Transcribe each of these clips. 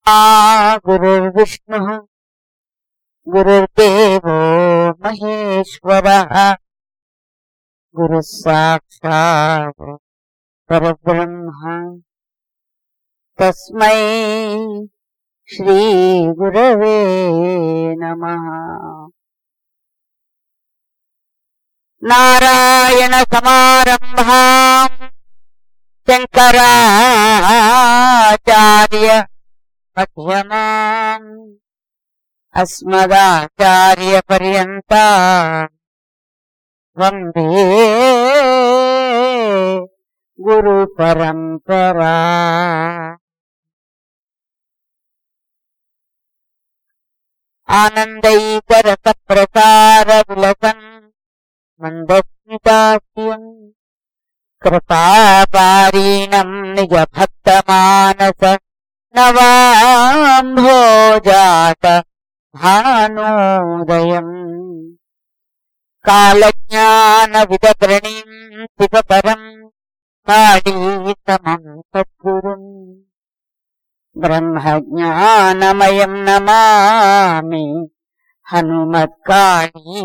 గురుర్విష్ణు గురుర్దేవో మహేశ్వర గురు సాక్షాత్ పరబ్రహ్మ తస్మై శ్రీ గురవే నమ నారాయణ సమారంభా శంకరాచార్య మధ్యమాం అస్మదాచార్య పర్యంత వందే గురు పరంపరా ఆనందైకరస ప్రసార విలసన్ మందస్మితాస్యం కృపాపారీణం నిజ భక్తమానస నవాంభోజాత భానోదయం కాళజ్ఞాన విదగ్రణీం శివపరం కాళీతమం సద్గురుం బ్రహ్మజ్ఞానమయం నమామి హనుమత్కాళీ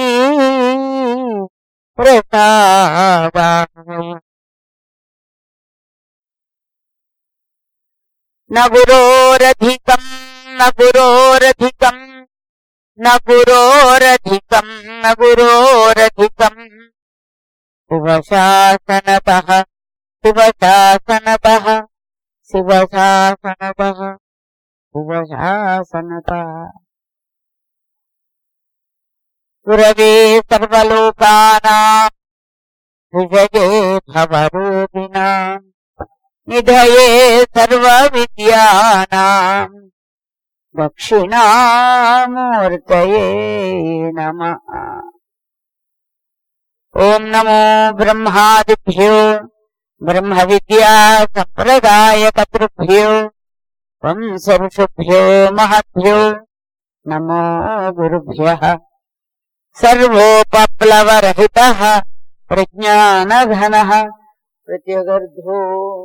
ప్రసాదాయ న గురోరధికం న గురోరధికం న గురోరధికం న గురోరధికం శివశాసనత శివశాసనత శివశాసనత శివశాసనత గురవే సర్వలోకానాం విజయే భవరూపిణాం నిధయే సర్వ విద్యానాం దక్షిణామూర్తయే నమ ఓం నమో బ్రహ్మాదిభ్యో బ్రహ్మ విద్యా సంప్రదాయ కర్తృభ్యో వంశ ఋషుభ్యో మహభ్యో నమో గురుభ్య సర్వోపప్లవరహిత ప్రజ్ఞానఘన ప్రత్యగర్ధో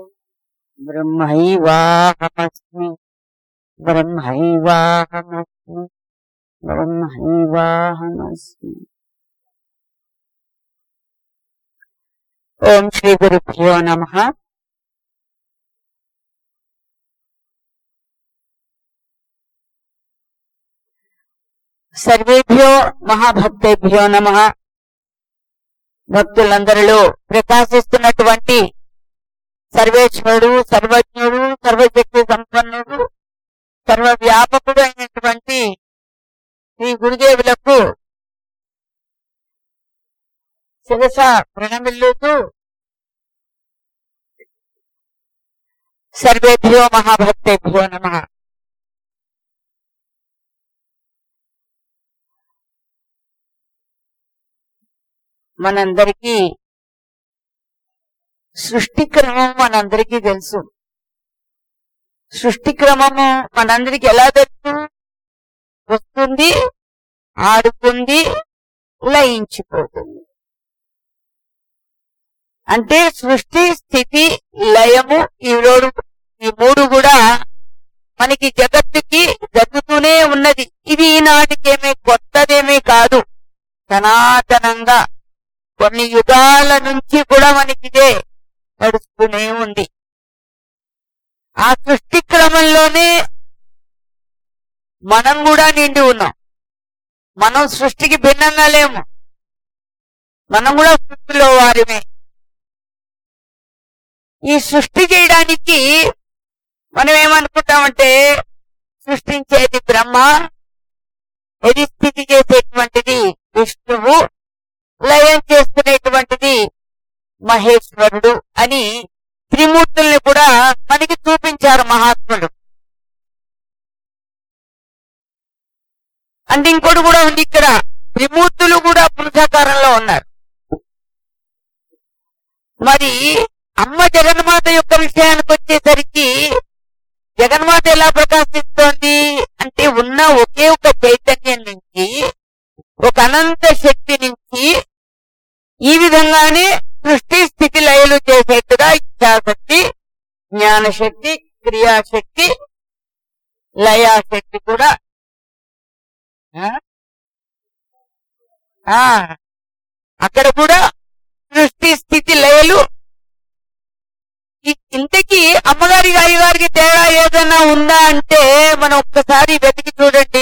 బ్రహ్మైవాహమస్మి బ్రహ్మైవాహమస్మి బ్రహ్మైవాహమస్మి ఓం శ్రీ గురుభ్యో నమ సర్వేభ్యో మహాభక్తేభ్యో నమ భక్తులందరిలో ప్రకాశిస్తున్నటువంటి సర్వేశ్వరుడు సర్వజ్ఞుడు సర్వశక్తి సంపన్నుడు సర్వవ్యాపకుడు అయినటువంటి శ్రీ గురుదేవులకు శిరస ప్రణమిల్లుతూ సర్వేభ్యో మహాభక్తేభ్యో నమ మనందరికీ సృష్టి క్రమం మనందరికీ తెలుసు సృష్టి క్రమము మనందరికి ఎలా తెలుసు వస్తుంది ఆడుతుంది లయించిపోతుంది అంటే సృష్టి స్థితి లయము ఈ రోడు ఈ మూడు కూడా మనకి జగత్తుకి జరుగుతూనే ఉన్నది ఇది ఈనాటికేమీ కొత్తదేమీ కాదు సనాతనంగా కొన్ని యుగాల నుంచి కూడా మనకిదే నడుస్తూనే ఉంది ఆ సృష్టి క్రమంలోనే మనం కూడా నిండి ఉన్నాం మనం సృష్టికి భిన్నంగా లేము మనం కూడా సృష్టిలో వారిమే ఈ సృష్టి చేయడానికి మనం ఏమనుకుంటామంటే సృష్టించేది బ్రహ్మ ఇది స్థితి చేసేటువంటిది విష్ణువు లయం చేసుకునేటువంటిది మహేశ్వరుడు అని త్రిమూర్తుల్ని కూడా మనకి చూపించారు మహాత్ములు అంటే ఇంకోటి కూడా ఉంది ఇక్కడ త్రిమూర్తులు కూడా పురుషాకారంలో ఉన్నారు మరి అమ్మ జగన్మాత యొక్క విషయానికి వచ్చేసరికి జగన్మాత ఎలా ప్రకాశిస్తోంది అంటే ఉన్న ఒకే ఒక చైతన్యం నుంచి ఒక అనంత శక్తి నుంచి ఈ విధంగానే సృష్టి స్థితి లయలు చేసేట్టుగా ఇచ్ఛాశక్తి జ్ఞానశక్తి క్రియాశక్తి లయ శక్తి కూడా ఆ? ఆ, అక్కడ కూడా సృష్టి స్థితి లయలు ఇ- ఇంతకీ అమ్మగారికి అయ్యగారికి తేడా ఏదైనా ఉందా అంటే మనం ఒక్కసారి వెతికి చూడండి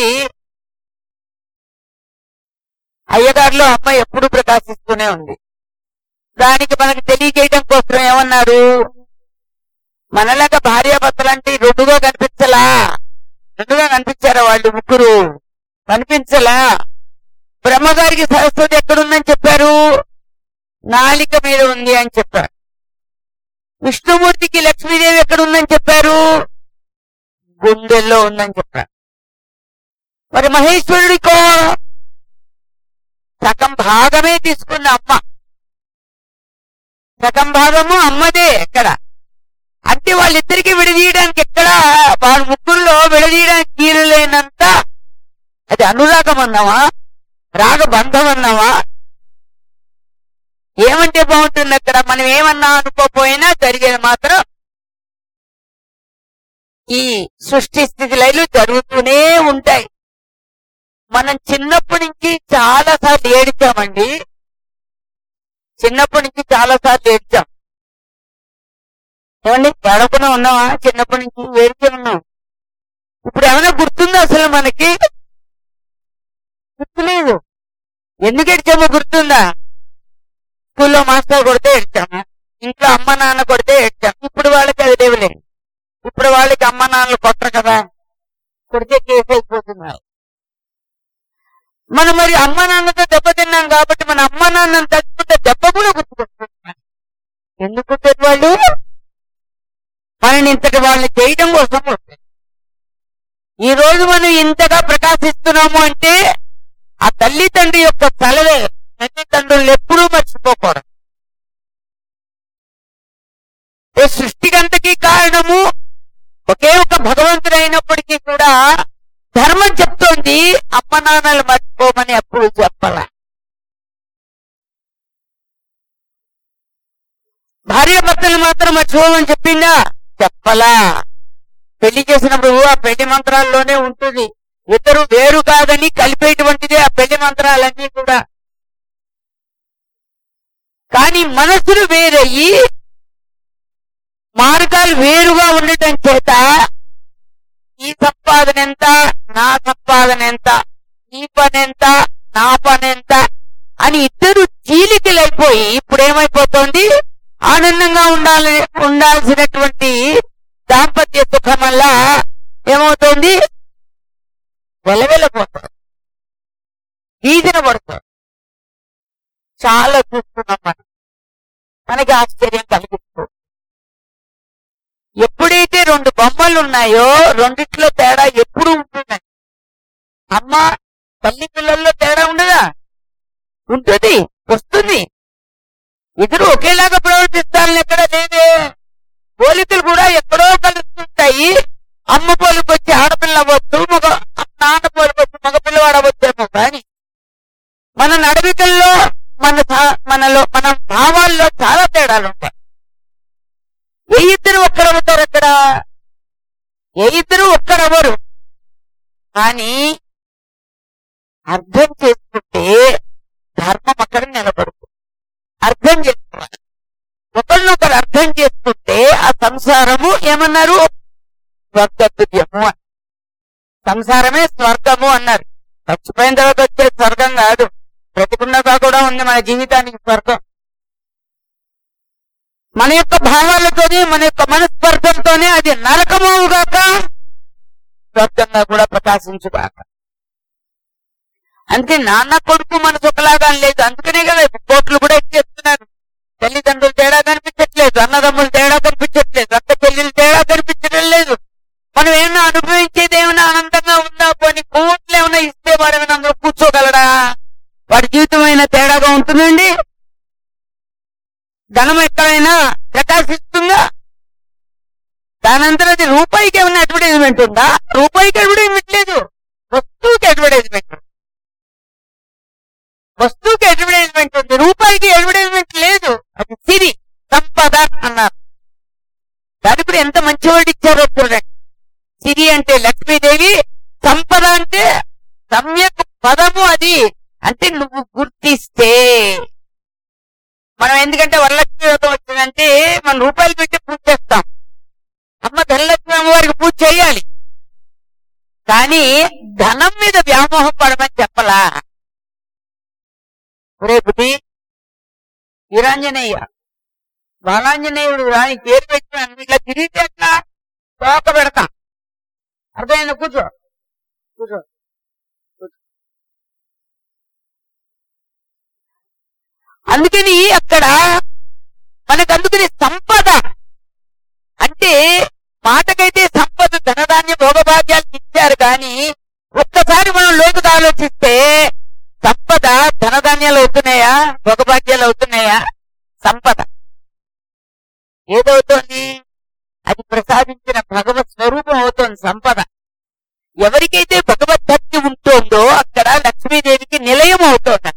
అయ్యగారిలో అమ్మ ఎప్పుడు ప్రకాశిస్తూనే ఉంది దానికి మనకు తెలియజేయడం కోసం ఏమన్నారు మనలాగా భార్యాభర్తలు అంటే రెండుగా కనిపించలా రెండుగా కనిపించారా వాళ్ళు ముగ్గురు కనిపించలా బ్రహ్మగారికి సరస్వతి ఎక్కడుందని చెప్పారు నాలిక మీద ఉంది అని చెప్పారు విష్ణుమూర్తికి లక్ష్మీదేవి ఎక్కడుందని చెప్పారు గుండెల్లో ఉందని చెప్పారు మరి మహేశ్వరుడికో సగం భాగమే తీసుకున్న అమ్మ సగం భాగము అమ్మదే ఎక్కడ అంటే వాళ్ళిద్దరికి విడదీయడానికి ఎక్కడ వాళ్ళ ముగ్గురులో విడదీయడానికి తీరలేనంత అది అనురాగం అన్నావా రాగబంధం అన్నావా ఏమంటే బాగుంటుంది అక్కడ మనం ఏమన్నా అనుకోపోయినా జరిగేది మాత్రం ఈ సృష్టి స్థితి లైలు జరుగుతూనే ఉంటాయి మనం చిన్నప్పటి నుంచి చాలా సార్లు ఏడిచామండి చిన్నప్పటి నుంచి చాలా సార్లు ఏడ్చాం ఏమండి ఏడకుండా ఉన్నావా చిన్నప్పటి నుంచి ఏడిచే ఉన్నాం ఇప్పుడు ఏమైనా గుర్తుందా అసలు మనకి గుర్తులేదు ఎందుకు ఏడ్చామో గుర్తుందా స్కూల్లో మాస్టర్ కొడితే ఏడ్చాము ఇంట్లో అమ్మ నాన్న కొడితే ఏడ్చాము ఇప్పుడు వాళ్ళకి అది లేవులేదు ఇప్పుడు వాళ్ళకి అమ్మ నాన్నలు కొట్టరు కదా కొడితే కేసు అయిపోతున్నారు మనం మరి అమ్మ నాన్నతో దెబ్బతిన్నాం కాబట్టి మన అమ్మ నాన్నని తట్టుకుంటే దెబ్బ కూడా గుర్తుకొస్తుంది ఎందుకు కొట్టారు వాళ్ళు మనని ఇంతటి వాళ్ళని చేయడం కోసం కొట్టారు. ఈ రోజు మనం ఇంతగా ప్రకాశిస్తున్నాము అంటే ఆ తల్లి తండ్రి యొక్క తలవే తల్లిదండ్రులు ఎప్పుడూ మర్చిపోకూడదు ఈ సృష్టికంతకి కారణము ఒకే ఒక భగవంతుడు అయినప్పటికీ కూడా ధర్మం చెప్తోంది అమ్మ నాన్నలు మర్చిపోమని ఎప్పుడు చెప్పాల భార్య భర్తలు మాత్రం మర్చిపోమని చెప్పిందా చెప్పలా పెళ్లి చేసినప్పుడు ఆ పెళ్లి మంత్రాల్లోనే ఉంటుంది ఇద్దరు వేరు కాదని కలిపేటువంటిదే ఆ పెళ్లి మంత్రాలన్నీ కూడా కానీ మనసులు వేరయ్యి మార్గాలు వేరుగా ఉండటం చేత ఈ సంపాదన ఎంత నా సంపాదన ఎంత ఈ పని ఎంత నా పని ఎంత అని ఇద్దరు చీలికలైపోయి ఇప్పుడు ఏమైపోతుంది ఆనందంగా ఉండాలి ఉండాల్సినటువంటి దాంపత్య సుఖం వల్ల ఏమవుతుంది వెలవెలపోతుంది వీధిన పడుతుంది చాలా చూస్తున్నాం మనం మనకి ఆశ్చర్యం కలిగిస్తుంది ఎప్పుడైతే రెండు బొమ్మలు ఉన్నాయో రెండిట్లో తేడా ఎప్పుడు ఉంటుంది అమ్మ తల్లి పిల్లల్లో తేడా ఉండదా ఉంటుంది వస్తుంది ఇద్దరు ఒకేలాగా ప్రవర్తిస్తారని ఎక్కడ లేదే పోలికలు కూడా ఎక్కడో కలుస్తుంటాయి అమ్మ పోలికి వచ్చి ఆడపిల్ల అవ్వచ్చు మగ నాన్న పోలికి వచ్చి మగ పిల్లవాడు అవ్వచ్చేమో కానీ మన నడవికల్లో మన సా- మనలో మన భావాల్లో చాలా తేడాలు ఉంటాయి ఏ ఇద్దరు ఒక్కరవుతారు అక్కడ ఏ ఇద్దరు ఒక్కరవ్వరు కానీ అర్థం చేసుకుంటే ధర్మం అక్కడ నిలబడుతుంది అర్థం చేసుకోవాలి ఒకరినొకరు అర్థం చేసుకుంటే ఆ సంసారము ఏమన్నారు స్వర్గతుల్యము అని సంసారమే స్వర్గము అన్నారు చచ్చిపోయిన తర్వాత వచ్చే స్వర్గం కాదు ప్రతికున్నగా కూడా ఉంది మన జీవితానికి స్వర్గం మన యొక్క భావాలతోనే మన యొక్క మనస్పర్ధంతోనే అది నరకమవుగాక స్వర్గంగా కూడా ప్రకాశించుగాక అందుకే నాన్న కొడుకు మనసు ఒకలాగా లేదు అందుకనే కదా ఇప్పుడు కోట్లు కూడా ఎక్కేస్తున్నారు తల్లిదండ్రులు తేడా కనిపించట్లేదు అన్నదమ్ములు తేడా కనిపించట్లేదు అక్క చెల్లెలు తేడా కనిపించడం లేదు మనం ఏమైనా అనుభవించేది ఏమైనా ఆనందంగా ఉందా పోనీ కోట్లు ఏమైనా ఇస్తే వాడు ఏమైనా అందులో కూర్చోగలడా వాడి జీవితం అయినా తేడాగా ఉంటుందండి ధనం ఎక్కడైనా ప్రకాశిస్తుందా దానంతరం అది రూపాయికి ఏమైనా అడ్వర్టైజ్మెంట్ ఉందా రూపాయికి అడ్వర్టైజ్మెంట్ లేదు వస్తువుకి అడ్వర్టైజ్మెంట్ ఉంది. వస్తువుకి అడ్వర్టైజ్మెంట్ ఉంది రూపాయికి అడ్వర్టైజ్మెంట్ లేదు అది సిరి సంపద అన్నారు దాని కూడా ఎంత మంచి వర్డ్ ఇచ్చారో చూడండి సిరి అంటే లక్ష్మీదేవి సంపద అంటే సమ్యక్ పదము అది అంటే నువ్వు గుర్తిస్తే మనం ఎందుకంటే వరలక్ష్మి వ్రతం వచ్చిందంటే మనం రూపాయలు పెట్టి పూజ చేస్తాం అమ్మ ధనలక్ష్మి అమ్మవారికి పూజ చేయాలి కానీ ధనం మీద వ్యామోహం పడమని చెప్పలా ఒరే బుద్ధి వీరాంజనేయ బాలాంజనేయుడు రాని పేరు పెట్టినాను ఇట్లా తిరిగితే ఎట్లా తోక పెడతాం అర్థమైంది కూర్చో కూర్చో కూర్చో. అందుకని అక్కడ మనకు అందుకని సంపద అంటే మాటకైతే సంపద ధనధాన్య భోగభాగ్యాలు ఇచ్చారు కానీ ఒక్కసారి మనం లోతుగా ఆలోచిస్తే సంపద ధనధాన్యాలు అవుతున్నాయా భోగభాగ్యాలు అవుతున్నాయా సంపద ఏదవుతోంది అది ప్రసాదించిన భగవత్ స్వరూపం అవుతోంది సంపద ఎవరికైతే భగవద్భక్తి ఉంటుందో అక్కడ లక్ష్మీదేవికి నిలయం అవుతోంది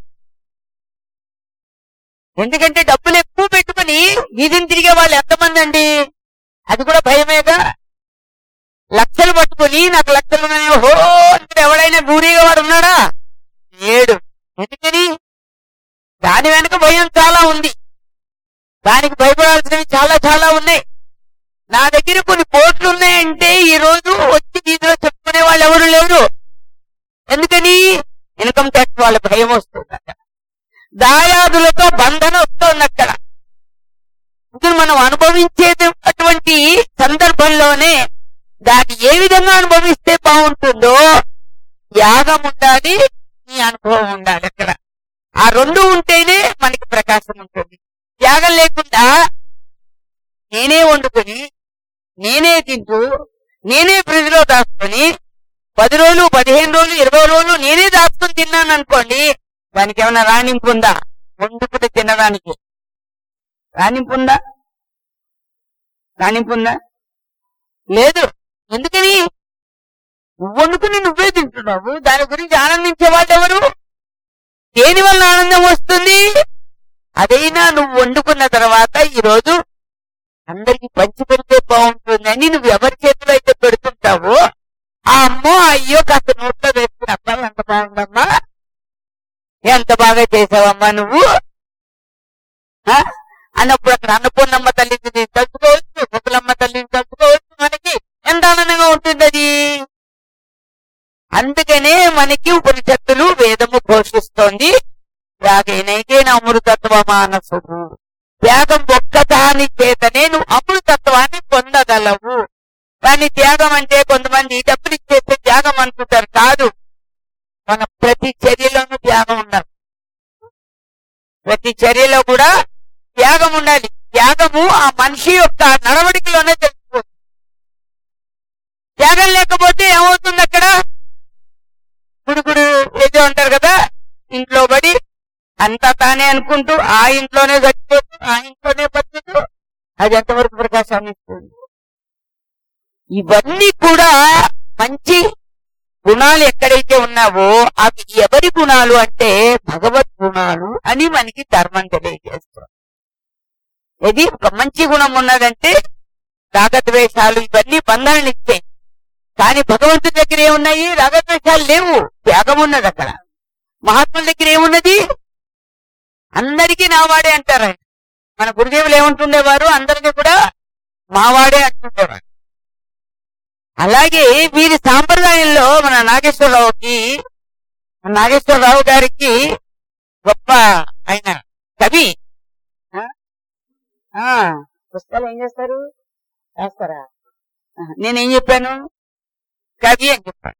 ఎందుకంటే డబ్బులు ఎక్కువ పెట్టుకుని వీధిని తిరిగే వాళ్ళు ఎంతమంది అండి అది కూడా భయమేగా లక్షలు పట్టుకుని నాకు లక్షలు ఉన్నాయి హో అంటే ఎవడైనా దూరీగా వాడు ఉన్నాడా ఏడు ఎందుకని దాని వెనక భయం చాలా ఉంది దానికి భయపడాల్సినవి చాలా చాలా ఉన్నాయి నా దగ్గర కొన్ని కోట్లు ఉన్నాయంటే ఈ రోజు వచ్చి వీధిలో చెప్పుకునే వాళ్ళు ఎవరు లేరు ఎందుకని ఇన్కమ్ ట్యాక్స్ వాళ్ళ భయం వస్తుంది అక్కడ దాయాదులతో బంధన వస్తుంది అక్కడ ఇది మనం అనుభవించేది అటువంటి సందర్భంలోనే దాన్ని ఏ విధంగా అనుభవిస్తే బాగుంటుందో యాగం ఉండాలి ఈ అనుభవం ఉండాలి అక్కడ ఆ రెండు ఉంటేనే మనకి ప్రకాశం ఉంటుంది త్యాగం లేకుండా నేనే వండుకొని నేనే తింటూ నేనే ఫ్రిడ్జ్ లో దాచుకొని పది రోజులు పదిహేను రోజులు ఇరవై రోజులు నేనే దాచుకొని తిన్నాను అనుకోండి దానికి ఏమైనా రాణింపు ఉందా వండుకుని తినడానికి రాణింపు ఉందా రాణింపు ఉందా లేదు ఎందుకని నువ్వు వండుకుని నువ్వే తింటున్నావు దాని గురించి ఆనందించే వాళ్ళు ఎవరు దేని వల్ల ఆనందం వస్తుంది అదైనా నువ్వు వండుకున్న తర్వాత ఈ రోజు అందరికి పంచి పెడితే బాగుంటుందని నువ్వు ఎవరి చేతిలో అయితే పెడుతుంటావో ఆ అమ్మో అయ్యో కాస్త నోట్లో వేసుకుని అబ్బాయి ఎంత బాగుందమ్మా ఎంత బాగా చేసావమ్మా నువ్వు ఆ? అన్నప్పుడు అక్కడ అన్నపూర్ణమ్మ తల్లిని తలుచుకోవచ్చు ముగ్గులమ్మ తల్లిని తలుచుకోవచ్చు మనకి ఎంత ఆనందంగా ఉంటుంది అది అందుకనే మనకి ఉపనిషత్తులు వేదము ఘోషిస్తోంది త్యాగేనైతేన అమృతత్వ మానసుడు త్యాగం ఒక్కదాని చేతనే నువ్వు అమృతత్వాన్ని పొందగలవు కానీ త్యాగం అంటే కొంతమంది డబ్బులు ఇచ్చేస్తే త్యాగం అనుకుంటారు కాదు మన ప్రతి చర్యలోనూ త్యాగం ఉండాలి ప్రతి చర్యలో కూడా త్యాగం ఉండాలి త్యాగము ఆ మనిషి యొక్క నడవడికలోనే తెలిసిపోతుంది త్యాగం లేకపోతే ఏమవుతుంది అక్కడ గుడుగుడు ఏదో అంటారు కదా ఇంట్లో పడి అంతా తానే అనుకుంటూ ఆ ఇంట్లోనే చచ్చిపోతూ ఆ ఇంట్లోనే బతుకుతూ అది ఎంతవరకు ప్రకాశాన్ని ఇస్తుంది ఇవన్నీ కూడా మంచి గుణాలు ఎక్కడైతే ఉన్నావో అవి ఎవరి గుణాలు అంటే భగవద్ గుణాలు అని మనకి ధర్మం తెలియజేస్తుంది ఇది ఒక మంచి గుణం ఉన్నదంటే రాగద్వేషాలు ఇవన్నీ బంధాలను ఇచ్చాయి కానీ భగవంతుడి దగ్గర ఏమున్నాయి రాగద్వేషాలు లేవు త్యాగం ఉన్నది అక్కడ మహాత్ముల దగ్గర ఏమున్నది అందరికీ నావాడే అంటారు ఆయన మన గురుదేవులు ఏమంటుండేవారు అందరికీ కూడా మావాడే అంటుండేవారు అలాగే వీరి సాంప్రదాయంలో మన నాగేశ్వరరావుకి మన నాగేశ్వరరావు గారికి గొప్ప ఆయన కవి ఆ? ఆ, పుస్తకాలు ఏం చేస్తారు రాస్తారా ఆ, నేనేం చెప్పాను కవి అని చెప్పాను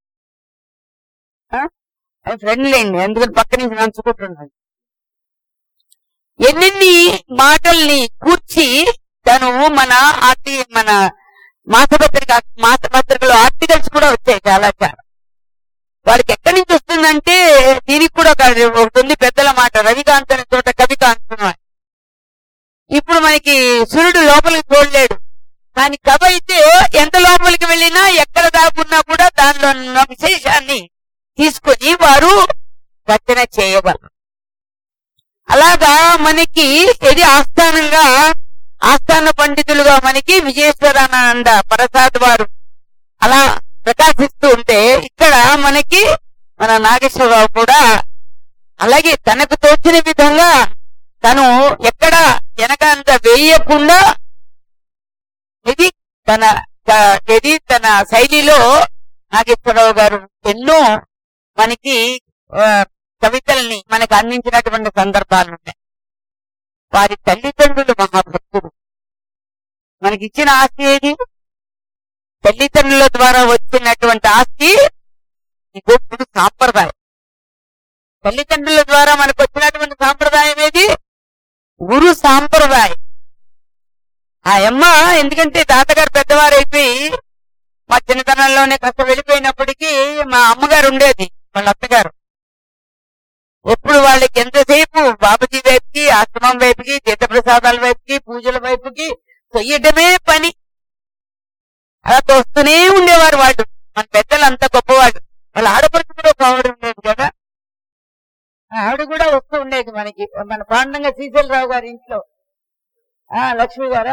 ఆ? అది ఫ్రెండ్ లేండి ఎందుకని పక్క నుంచి నంచుకుంటున్నాను ఎన్నెన్ని మాటల్ని కూర్చి తను మన ఆర్టి మన మాసపత్రిక మాసపత్రికలో ఆర్టికల్స్ కూడా వచ్చాయి చాలా చాలా వాడికి ఎక్కడి నుంచి వస్తుందంటే దీనికి కూడా ఒక ఒకటి ఉంది పెద్దల మాట రవికాంత్ అనే చోట కవికాంత్ అని. ఇప్పుడు మనకి సూర్యుడు లోపలికి చూడలేడు కానీ కవి అయితే ఎంత లోపలికి వెళ్ళినా ఎక్కడ దాకున్నా కూడా దానిలో ఉన్న విశేషాన్ని తీసుకొని వారు రచన చేయగలరు అలాగా మనకి ఇది ఆస్థానంగా ఆస్థాన పండితులుగా మనకి విజయేశ్వరానంద ప్రసాద్ వారు అలా ప్రకాశిస్తూ ఉంటే ఇక్కడ మనకి మన నాగేశ్వరరావు కూడా అలాగే తనకు తోచిన విధంగా తను ఎక్కడ వెనకంత వేయకుండా ఇది తన త- ఇది తన శైలిలో నాగేశ్వరరావు గారు ఎన్నో మనకి ఆ, కవితల్ని మనకు అందించినటువంటి సందర్భాలు ఉన్నాయి వారి తల్లిదండ్రులు మహాభక్తులు మనకిచ్చిన ఆస్తి ఏది తల్లిదండ్రుల ద్వారా వచ్చినటువంటి ఆస్తి ఈ గొప్ప సాంప్రదాయం తల్లిదండ్రుల ద్వారా మనకు వచ్చినటువంటి సాంప్రదాయం ఏది గురు సాంప్రదాయం ఆ అమ్మ ఎందుకంటే తాతగారు పెద్దవారు అయిపోయి మా చిన్నతనంలోనే కాస్త వెళ్ళిపోయినప్పటికీ మా అమ్మగారు ఉండేది వాళ్ళ అత్తగారు ఎప్పుడు వాళ్ళకి ఎంతసేపు బాబుజీ వైపుకి ఆశ్రమం వైపుకి తీర్థప్రసాదాల వైపుకి పూజల వైపుకి చెయ్యటమే పని అలా తోస్తూనే ఉండేవారు వాళ్ళు మన పెద్దలు అంత గొప్పవాళ్ళు వాళ్ళ ఆడపడుచు కూడా ఒక ఆవిడ ఉండేది కదా ఆ ఆవిడ కూడా వస్తూ ఉండేది మనకి మన పాండంగా శ్రీశైలరావు గారి ఇంట్లో ఆ లక్ష్మి గారా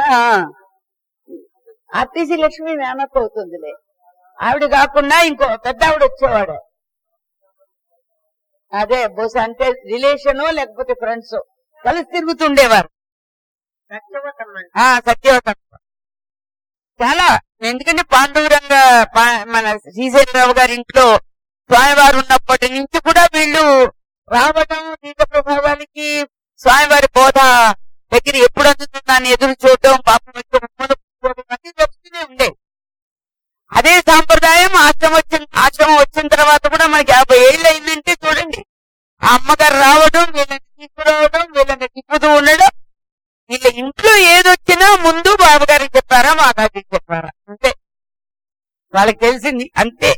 ఆర్టీసీ లక్ష్మి మేనత్త అవుతుందిలే ఆవిడ కాకుండా ఇంకో పెద్ద ఆవిడ వచ్చేవాడు అదే బహుశా అంటే రిలేషన్ లేకపోతే ఫ్రెండ్స్ కలిసి తిరుగుతుండేవారు ఆ సత్యవతం చాలా ఎందుకంటే పాండురంగ పా- మన శ్రీశైలరావు గారి ఇంట్లో స్వామివారు ఉన్నప్పటి నుంచి కూడా వీళ్ళు రావడం తీర్థ ప్రభావానికి స్వామివారి బోధ దగ్గర ఎప్పుడు అందుతుందని ఎదురు చూడడం పాపం వచ్చి ఉమ్మలు కూర్చోవడం అన్ని జరుగుతూనే ఉండే అదే సాంప్రదాయం ఆశ్రమం వచ్చిన ఆశ్రమం వచ్చిన తర్వాత కూడా మనకి యాభై ఏళ్ళు అయిందంటే చూడండి ఆ అమ్మగారు రావడం వీళ్ళని తీసుకురావడం వీళ్ళని తిప్పుతూ ఉండడం వీళ్ళ ఇంట్లో ఏదొచ్చినా ముందు బాబుగారికి చెప్పారా మాతాజీకి చెప్పారా అంతే వాళ్ళకి తెలిసింది అంతే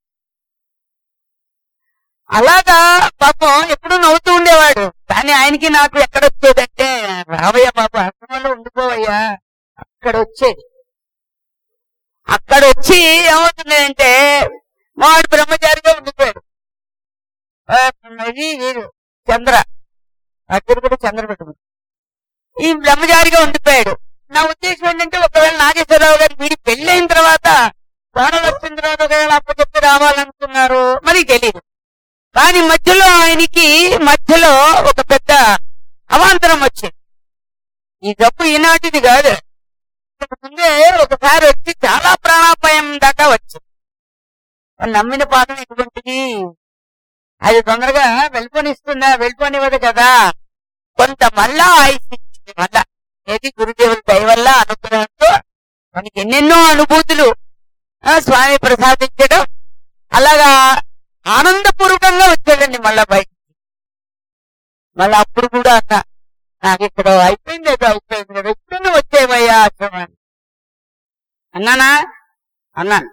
అలాగా పాపం ఎప్పుడు నవ్వుతూ ఉండేవాడు కానీ ఆయనకి నాకు ఎక్కడ వచ్చేదంటే రావయ్య బాబు ఆశ్రమంలో ఉండిపోవయ్యా అక్కడ వచ్చేది అక్కడ వచ్చి ఏమవుతుందంటే వాడు బ్రహ్మచారిగా ఉండిపోయాడు ఆ, ఇది వీరు చంద్ర అక్కడ కూడా చంద్ర పెట్టుకుంది ఈ బ్రహ్మచారిగా ఉండిపోయాడు నా ఉద్దేశం ఏంటంటే ఒకవేళ నాగేశ్వరరావు గారి వీడి పెళ్ళైన తర్వాత కోడలు వచ్చిన తర్వాత ఒకవేళ అప్పచెప్పి రావాలనుకున్నారు మరి తెలియదు కానీ మధ్యలో ఆయనకి మధ్యలో ఒక పెద్ద అవాంతరం వచ్చింది ఈ జబ్బు ఈనాటిది కాదు ఇంతకు ముందే ఒకసారి వచ్చి చాలా ప్రాణాపాయం దాకా వచ్చింది వాళ్ళు నమ్మిన పాఠం ఎటువంటిది అది తొందరగా వెళ్ళిపోనిస్తుందా వెళ్ళిపోనివ్వదు కదా కొంత మళ్ళా ఆయుష్ ఇచ్చింది మళ్ళా ఏది గురుదేవుల దయ వల్ల అనుగ్రహంతో మనకి ఎన్నెన్నో అనుభూతులు ఆ, స్వామి ప్రసాదించడం అలాగా ఆనందపూర్వకంగా వచ్చాడండి మళ్ళా బయటికి మళ్ళా అప్పుడు కూడా అన్న నాకు ఇక్కడ అయిపోయింది ఏదో అయిపోయింది కదా ఎప్పుడైనా వచ్చేవయ్యా ఆశ్రమాన్ని అన్నానా అన్నాను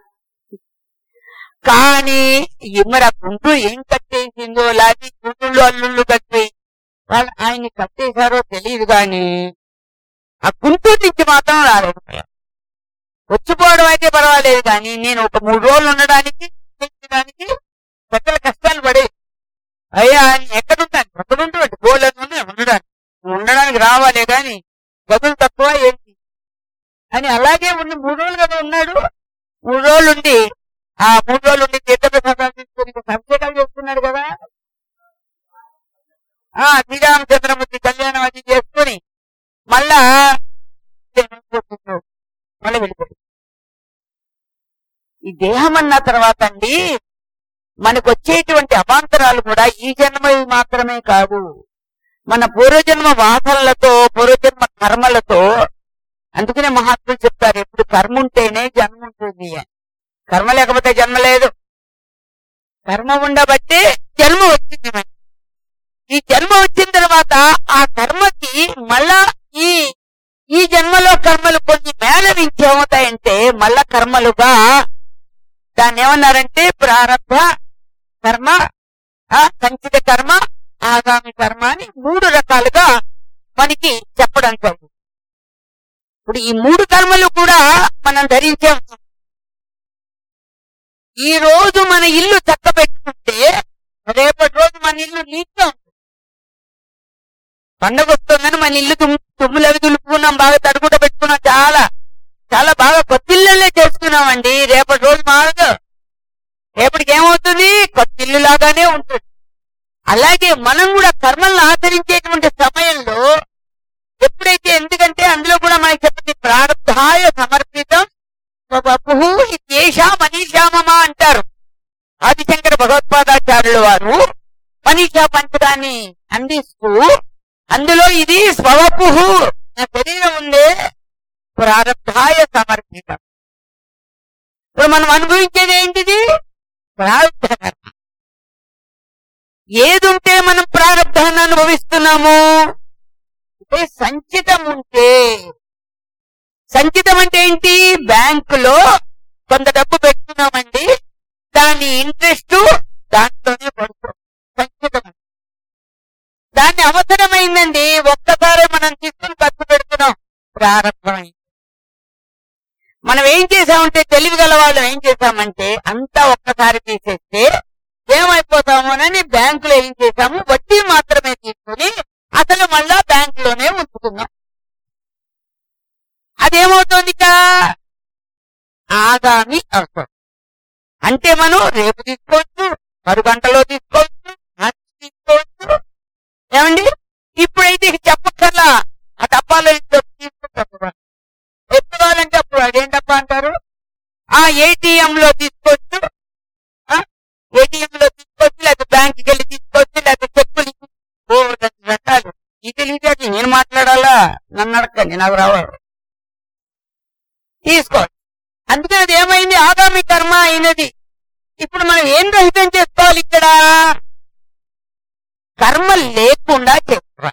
కానీ ఈ మరి ఆ గుండు ఏం కట్టేసిందో లేకపోతే గుండులు అల్లుళ్ళు కట్టి వాళ్ళు ఆయన్ని కట్టేశారో తెలియదు గాని ఆ గుంటూరు నుంచి మాత్రం రాలేదు వచ్చిపోవడం అయితే పర్వాలేదు కానీ నేను ఒక మూడు రోజులు ఉండడానికి ఉండడానికి పెద్దల కష్టాలు పడే అయ్యా ఆయన ఎక్కడుంటాను ఎక్కడుంటాడు గోళ్ళను ఉండడానికి ఉండడానికి రావాలే గాని గదులు తక్కువ ఏంటి అని అలాగే ఉండి మూడు రోజులు కదా ఉన్నాడు మూడు రోజులు ఉండి ఆ మూడు రోజులు ఉండి తీర్థప్రసాదాలు తీసుకొని ఇంకా అభిషేకాలు చేస్తున్నాడు కదా ఆ శ్రీరామచంద్రమూర్తి కళ్యాణం అది చేసుకొని మళ్ళా మళ్ళీ వెళ్ళిపోయాడు ఈ దేహం అన్న తర్వాత అండి మనకు వచ్చేటువంటి అవాంతరాలు కూడా ఈ జన్మవి మాత్రమే కాదు మన పూర్వజన్మ వాసనలతో పూర్వజన్మ కర్మలతో అందుకనే మహాత్ములు చెప్తారు ఎప్పుడు కర్మ ఉంటేనే జన్మ ఉంటుంది అని. కర్మ లేకపోతే జన్మ లేదు కర్మ ఉండబట్టే జన్మ వచ్చింది మనకి ఈ జన్మ వచ్చిన తర్వాత ఆ కర్మకి మళ్ళా ఈ ఈ జన్మలో కర్మలు కొన్ని మేళవించి ఏమవుతాయంటే మళ్ళా కర్మలుగా దాన్ని ఏమన్నారంటే ప్రారంభ కర్మ ఆ సంచిత కర్మ ఆగామి కర్మ అని మూడు రకాలుగా మనకి చెప్పడం జరిగింది ఇప్పుడు ఈ మూడు కర్మలు కూడా మనం ధరించే ఉన్నాం. ఈ రోజు మన ఇల్లు చక్క పెట్టుకుంటే రేపటి రోజు మన ఇల్లు నీట్గా ఉంటుంది పండగ వస్తుందని మన ఇల్లు తుమ్- తుమ్ములు అవి దులుపుకున్నాం బాగా తడుగుట పెట్టుకున్నాం చాలా చాలా బాగా కొత్తిళ్ళే చేసుకున్నామండి రేపటి రోజు మారదు రేపటికి ఏమవుతుంది కొత్త ఇల్లు లాగానే ఉంటుంది అలాగే మనం కూడా కర్మలను ఆచరించేటువంటి సమయంలో ఎప్పుడైతే ఎందుకంటే అందులో కూడా మనకి చెప్పింది ప్రారంధాయ సమర్పితం స్వవపుః ఇత్యేషా మనీషామమ అంటారు ఆదిశంకర భగవత్పాదాచార్యుల వారు మనీషా పంచకాన్ని అందిస్తూ అందులో ఇది స్వవపు నా శరీరం ఉందే ప్రారంధాయ సమర్పితం ఇప్పుడు మనం అనుభవించేది ఏంటిది ప్రారంభ కర్మ ఏది ఉంటే మనం ప్రారంభాన్ని అనుభవిస్తున్నాము అంటే సంచితం ఉంటే సంచితం అంటే ఏంటి బ్యాంకులో కొంత డబ్బు పెట్టుకున్నామండి దాని ఇంట్రెస్ట్ దాంట్లోనే పడుతుంది సంచితం అంటే. దాన్ని అవసరమైందండి ఒక్కసారి మనం తీసుకుని ఖర్చు పెడుతున్నాం ప్రారంభమైంది మనం ఏం చేసామంటే తెలివి గల వాళ్ళు ఏం చేసామంటే అంతా ఒక్కసారి తీసేస్తే ఏమైపోతామోనని బ్యాంకులో ఏం చేసాము వడ్డీ మాత్రమే తీసుకుని అసలు మళ్ళా బ్యాంకులోనే ఉంచుకున్నాం అదేమవుతుంది ఇక ఆగామి అవసరం అంటే మనం రేపు తీసుకోవచ్చు మరు గంటలో తీసుకోవచ్చు మార్చి తీసుకోవచ్చు ఏమండి ఇప్పుడైతే ఇక చెప్పక్కర్లా ఆ డబ్బాలో ఇంట్లో తీసుకుంటారు ఎత్తుకోవాలంటే అప్పుడు అదేం డబ్బా అంటారు ఆ ఏటీఎం లో తీసుకోవచ్చు ఏటీఎం లో తీసుకోవచ్చు లేకపోతే బ్యాంక్కి వెళ్ళి తీసుకోవచ్చు లేకపోతే చెక్కులు ఇచ్చి ఓ రెండు రకాలు ఈ తెలివితేటలు నేను మాట్లాడాలా నన్ను అడగండి నాకు రావాలి తీసుకోవచ్చు అందుకని అది ఏమైంది ఆగామి కర్మ అయినది ఇప్పుడు మనం ఏం రహితం చేసుకోవాలి ఇక్కడ కర్మ లేకుండా చేసుకోవాలి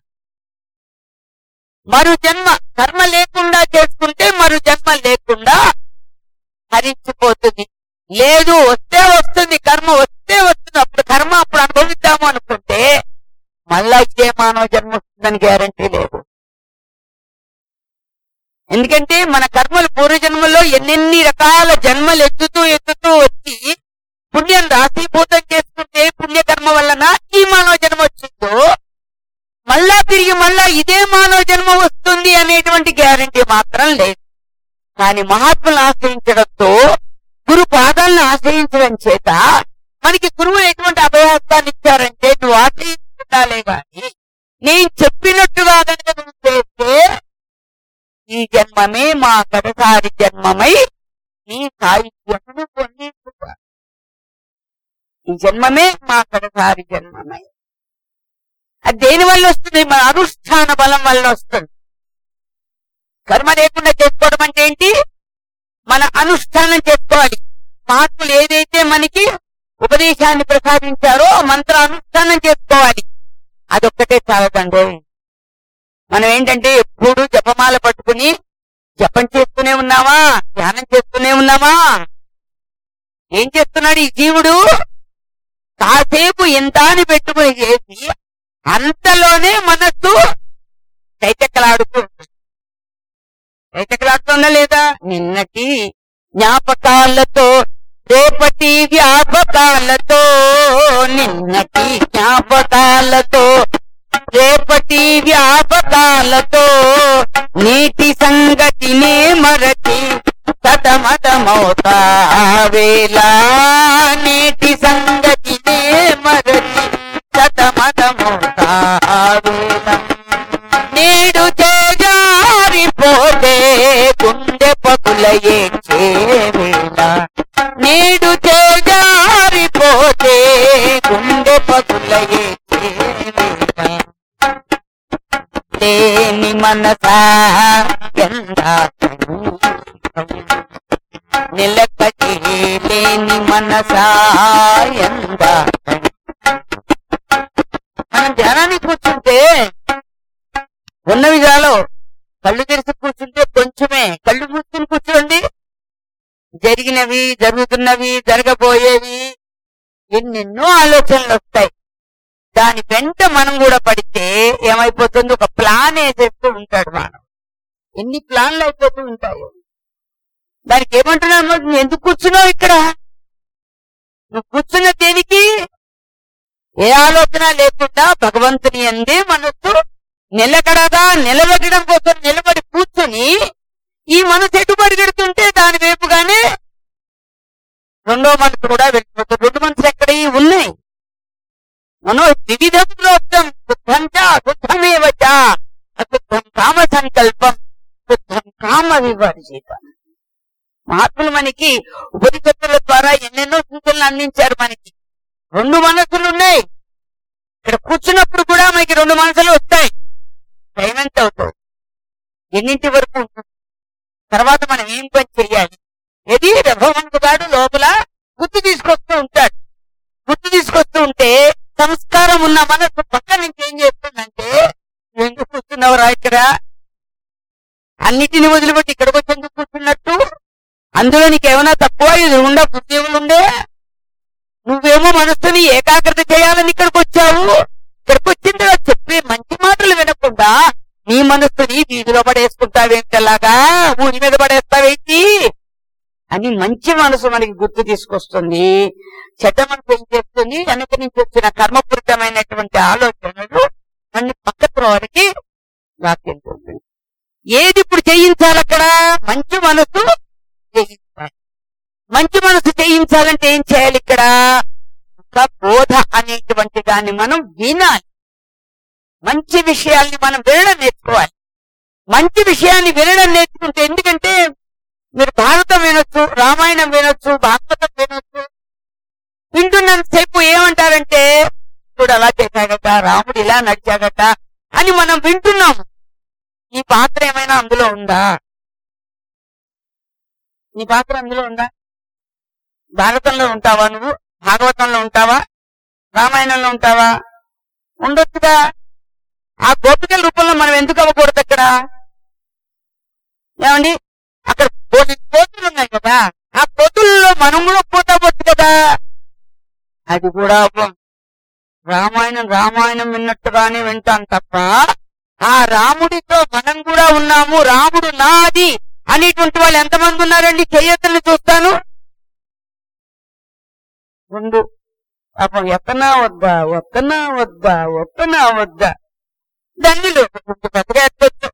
మరు జన్మ కర్మ లేకుండా చేసుకుంటే మరు జన్మ లేకుండా హరించిపోతుంది లేదు వస్తే వస్తుంది కర్మ వస్తే వస్తుంది అప్పుడు కర్మ అప్పుడు అనుభవిద్దాము అనుకుంటే మళ్ళా ఇదే మానవ జన్మ వస్తుందని గ్యారంటీ లేదు ఎందుకంటే మన కర్మలు పూర్వజన్మలో ఎన్నెన్ని రకాల జన్మలు ఎత్తుతూ ఎత్తుతూ వచ్చి పుణ్యం రాశీభూతం చేసుకుంటే పుణ్యకర్మ వలన ఈ మానవ జన్మ వచ్చిందో మళ్ళా తిరిగి మళ్ళా ఇదే మానవ జన్మ వస్తుంది అనేటువంటి గ్యారంటీ మాత్రం లేదు కానీ మహాత్ములను ఆశ్రయించడంతో గురు పాదాలను ఆశ్రయించడం చేత మనకి గురువు ఎటువంటి అభయహస్తాన్ని ఇచ్చారంటే నువ్వు ఆశ్రయించుకుంటాలే గాని నేను చెప్పినట్టుగా కనుక నువ్వు చేస్తే ఈ జన్మమే మా కడసారి జన్మమై నీ సాహిత్యమును పొందించుకో ఈ జన్మమే మా కడసారి జన్మమై అది దేని వల్ల వస్తుంది మన అనుష్ఠాన బలం వల్ల వస్తుంది కర్మ లేకుండా చేసుకోవడం అంటే ఏంటి మన అనుష్ఠానం చేసుకోవాలి మహాత్ములు ఏదైతే మనకి ఉపదేశాన్ని ప్రసాదించారో ఆ మంత్ర అనుష్ఠానం చేసుకోవాలి అదొక్కటే చాలదండి మనం ఏంటంటే ఎప్పుడు జపమాల పట్టుకుని జపం చేస్తూనే ఉన్నామా ధ్యానం చేస్తూనే ఉన్నామా ఏం చేస్తున్నాడు ఈ జీవుడు కాసేపు ఎంత అని పెట్టుకుని చేసి అంతలోనే మనస్సు చైతక్కలాడుతూ ఉంటుంది చైతక్కలాడుతుందా లేదా నిన్నటి జ్ఞాపకాలతో రేపటి వ్యాపకాలతో నిన్నటి జ్ఞాపకాలతో రేపటి వ్యాపకాలతో నీటి సంగతినే మరచి సతమతమవుతా వేళ నీటి సంగతినే మరచి సతమతమవుతా వేళ నేడు చేజారిపోతే గుండె పగుల ఏడ్చే వేళ నేడు చేజారిపోతే గుండె పగుల ఏడ్చే వేళ లేని మనసా ఎందా నిలకటి లేని మనసా ఎందా మనం ధ్యానానికి కూర్చుంటే ఉన్నవి చాలు కళ్ళు తెరిచి కూర్చుంటే కొంచెమే కళ్ళు మూసుకుని కూర్చోండి జరిగినవి జరుగుతున్నవి జరగబోయేవి ఎన్నెన్నో ఆలోచనలు వస్తాయి దాని వెంట మనం కూడా పడితే ఏమైపోతుంది ఒక ప్లాన్ వేసేస్తూ ఉంటాడు మనం ఎన్ని ప్లాన్లు అయిపోతూ ఉంటాయి దానికి ఏమంటున్నాను నువ్వు ఎందుకు కూర్చున్నావు ఇక్కడ నువ్వు కూర్చున్న దేనికి ఏ ఆలోచన లేకుండా భగవంతుని అందే మనస్సు నిలకడగా నిలబెట్టడం కోసం నిలబడి కూర్చుని ఈ మనసు ఎటు పరిగెడుతుంటే దాని వైపుగానే రెండో మనసు కూడా వెళ్ళిపోతుంది మనో వివిధం ప్రోక్తం శుద్ధం చ అశుద్ధమేవ చ అశుద్ధం కామ సంకల్పం శుద్ధం కామ వివర్జితం మహాత్ములు మనకి ఉపనిషత్తుల ద్వారా ఎన్నెన్నో సూచనలు అందించారు మనకి రెండు మనసులు ఉన్నాయి ఇక్కడ కూర్చున్నప్పుడు కూడా మనకి రెండు మనసులు వస్తాయి టైం ఎంత అవుతుంది ఎన్నింటి వరకు ఉంటుంది తర్వాత మనం ఏం పని చెయ్యాలి ఏది రఘువంతుగాడు లోపల గుర్తు తీసుకొస్తూ ఉంటాడు గుర్తు తీసుకొస్తూ ఉంటే సంస్కారం ఉన్న మనసు పక్క నుంచి ఏం చేస్తుందంటే ఎందుకు కూర్చున్నావురా ఇక్కడ అన్నిటిని వదిలిపెట్టి ఇక్కడికి వచ్చి ఎందుకు కూర్చున్నట్టు అందులో నీకేమైనా తక్కువ ఇది ఉండా ఉద్యోగులు ఉండే నువ్వేమో మనస్సుని ఏకాగ్రత చేయాలని ఇక్కడికి వచ్చావు ఇక్కడికి వచ్చిన తర్వాత చెప్పే మంచి మాటలు వినకుండా నీ మనస్సుని వీధిలో పడేసుకుంటావేంటలాగా ఊరి మీద పడేస్తావేంటి అని మంచి మనసు మనకి గుర్తు తీసుకొస్తుంది చెడ్డ మనసు ఏం చేస్తుంది వెనక నుంచి వచ్చిన కర్మపూరితమైనటువంటి ఆలోచనలు మన పక్క త్రోవరికి లాక్కెళ్తుంది ఏది ఇప్పుడు చేయించాలి అక్కడ మంచి మనసు చేయించాలి మంచి మనసు చేయించాలంటే ఏం చేయాలి ఇక్కడ ఒక బోధ అనేటువంటి దాన్ని మనం వినాలి మంచి విషయాల్ని మనం వినడం నేర్చుకోవాలి మంచి విషయాన్ని వినడం నేర్చుకుంటే ఎందుకంటే మీరు భారతం వినొచ్చు రామాయణం వినొచ్చు భాగవతం వినొచ్చు వింటున్నంతసేపు ఏమంటారంటే ఇప్పుడు అలా చేశాడట రాముడు ఇలా నడిచాడట అని మనం వింటున్నాము నీ పాత్ర ఏమైనా అందులో ఉందా నీ పాత్ర అందులో ఉందా భారతంలో ఉంటావా నువ్వు భాగవతంలో ఉంటావా రామాయణంలో ఉంటావా ఉండొచ్చుగా ఆ గోపికల రూపంలో మనం ఎందుకు అవ్వకూడదు అక్కడ ఏమండి అక్కడ కొన్ని కోతులు ఉన్నాయి కదా ఆ కోతుల్లో మనం కూడా పోతావచ్చు కదా అది కూడా అవ్వం రామాయణం రామాయణం విన్నట్టుగానే వింటాం తప్ప ఆ రాముడితో మనం కూడా ఉన్నాము రాముడు నాది అనేటువంటి వాళ్ళు ఎంతమంది ఉన్నారండి చెయ్యొత్తులు చూస్తాను రెండు పాపం ఎత్తనా వద్దా వత్తనా వద్దా వత్తనా వద్దా దండులు బతికేస్తొచ్చు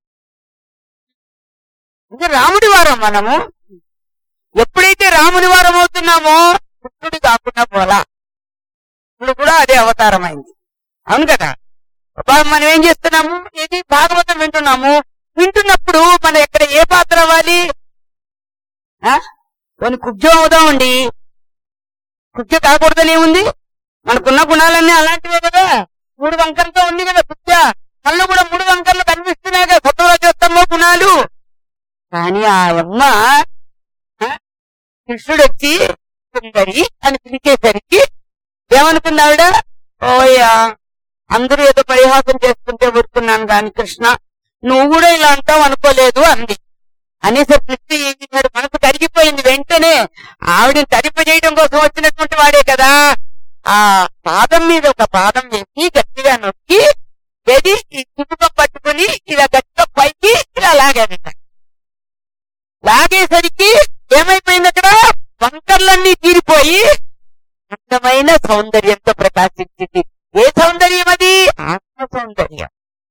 ఇంకా రాముడి వారం మనము ఎప్పుడైతే రాముడి వారం అవుతున్నామో కృష్ణుడి కాకుండా పోలా ఇప్పుడు కూడా అదే అవతారం అయింది అవును కదా బా- మనం ఏం చేస్తున్నాము ఇది భాగవతం వింటున్నాము వింటున్నప్పుడు మనం ఎక్కడ ఏ పాత్ర అవ్వాలి ఆ? కొన్ని కుబ్జం అవుదామండి కుబ్జ కాకూడదని ఏముంది మనకున్న గుణాలన్నీ అలాంటివే కదా మూడు వంకరతో ఉంది కదా కుబ్జ కళ్ళు కూడా మూడు వంకర్లు కనిపిస్తున్నాయి కదా కొత్తగా చేస్తామో గుణాలు కానీ ఆ అమ్మ ఆ, కృష్ణుడు వచ్చి సుందరి అని పిలిచేసరికి ఏమనుకున్నావిడ ఓయా అందరూ ఏదో పరిహాసం చేసుకుంటే ఊరుకున్నాను కాని కృష్ణ నువ్వు కూడా ఇలా అంటావు అనుకోలేదు అంది అనేసరికి కృష్ణ ఏం చేశాడు మనసు కరిగిపోయింది వెంటనే ఆవిడని తరిపజేయడం కోసం వచ్చినటువంటి వాడే కదా ఆ పాదం మీద ఒక పాదం వేసి గట్టిగా నొక్కి ఏది ఈ చుట్టుక పట్టుకుని ఇలా గట్టిగా పైకి ఇలా లాగాడట లాగేసరికి ఏమైపోయింది అక్కడ వంకర్లన్నీ తీరిపోయి అందమైన సౌందర్యంతో ప్రకాశించింది ఏ సౌందర్యం అది ఆత్మ సౌందర్యం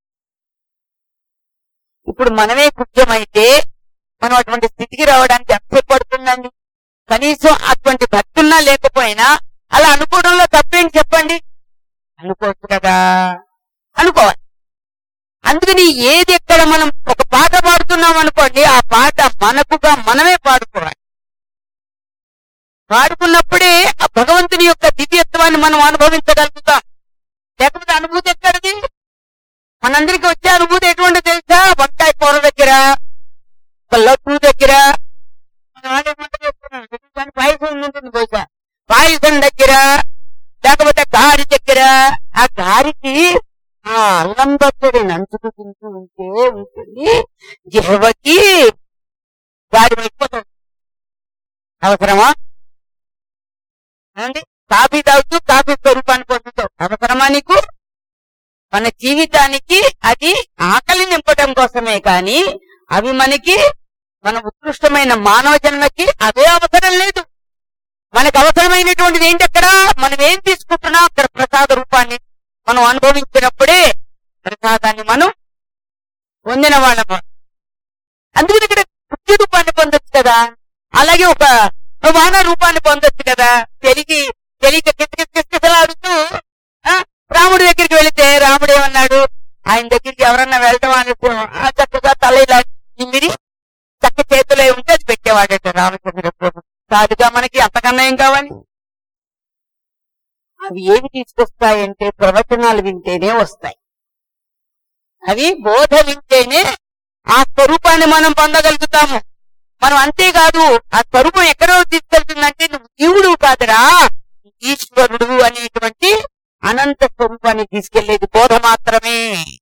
ఇప్పుడు మనమే కుఖ్యమైతే మనం అటువంటి స్థితికి రావడానికి ఎంతసేపు పడుతుందండి కనీసం అటువంటి భక్తున్నా లేకపోయినా అలా అనుకోవడంలో తప్పేంటి చెప్పండి అనుకోవచ్చు కదా అనుకోవాలి అందుకని ఏది ఎక్కడ మనం ఒక పాట పాడుతున్నాం అనుకోండి ఆ పాట మనకుగా మనమే పాడుకోవాలి పాడుకున్నప్పుడే ఆ భగవంతుని యొక్క దివ్యత్వాన్ని మనం అనుభవించగలుగుతాం లేకపోతే అనుభూతి ఎక్కడిది మనందరికి వచ్చే అనుభూతి ఎటువంటి తెలుసా వంకాయ కూర దగ్గర ఒక లడ్డు దగ్గర మన వాళ్ళు ఏమంటారు చెప్తున్నాను, దాని పాయసం ఉంటుంది బహుశా పాయసం దగ్గర లేకపోతే గారి దగ్గర ఆ గారికి ఆ అల్లం పచ్చడి నంచుకు తింటూ ఉంటే ఉంటుంది జిహ్వకి గారి అయిపోతుంది అవసరమా ఏమండి కాఫీ తాగుతూ కాఫీ స్వరూపాన్ని పొందుతావు అవసరమా నీకు మన జీవితానికి అది ఆకలి నింపటం కోసమే కాని అవి మనకి మన ఉత్కృష్టమైన మానవ జన్మకి అదే అవసరం లేదు మనకు అవసరమైనటువంటిది ఏంటి అక్కడ మనం ఏం తీసుకుంటున్నాం అక్కడ ప్రసాద రూపాన్ని మనం అనుభవించినప్పుడే ప్రసాదాన్ని మనం పొందిన వాళ్ళము అందుకని ఇక్కడ పుట్టి రూపాన్ని పొందొచ్చు కదా అలాగే ఒక వాన రూపాన్ని పొందొచ్చు కదా తెలిగి తెలియక కిటకిటలాడుతూ రాముడి దగ్గరికి వెళితే రాముడు ఏమన్నాడు ఆయన దగ్గరికి ఎవరన్నా వెళ్ళటం అనుకో ఆ చక్కగా తల ఇలా నిమిరి చక్క చేతిలో ఉంటే అది పెట్టేవాడట రామచంద్ర ప్రభు కాదుగా మనకి అంతకన్నా ఏం కావాలి అవి ఏమి తీసుకొస్తాయంటే ప్రవచనాలు వింటేనే వస్తాయి అవి బోధ వింటేనే ఆ స్వరూపాన్ని మనం పొందగలుగుతాము మనం అంతేకాదు ఆ స్వరూపం ఎక్కడో తీసుకెళ్తుందంటే నువ్వు జీవుడు కాదురా ఈశ్వరుడు అనేటువంటి అనంత స్వరూపాన్ని తీసుకెళ్లేది బోధ మాత్రమే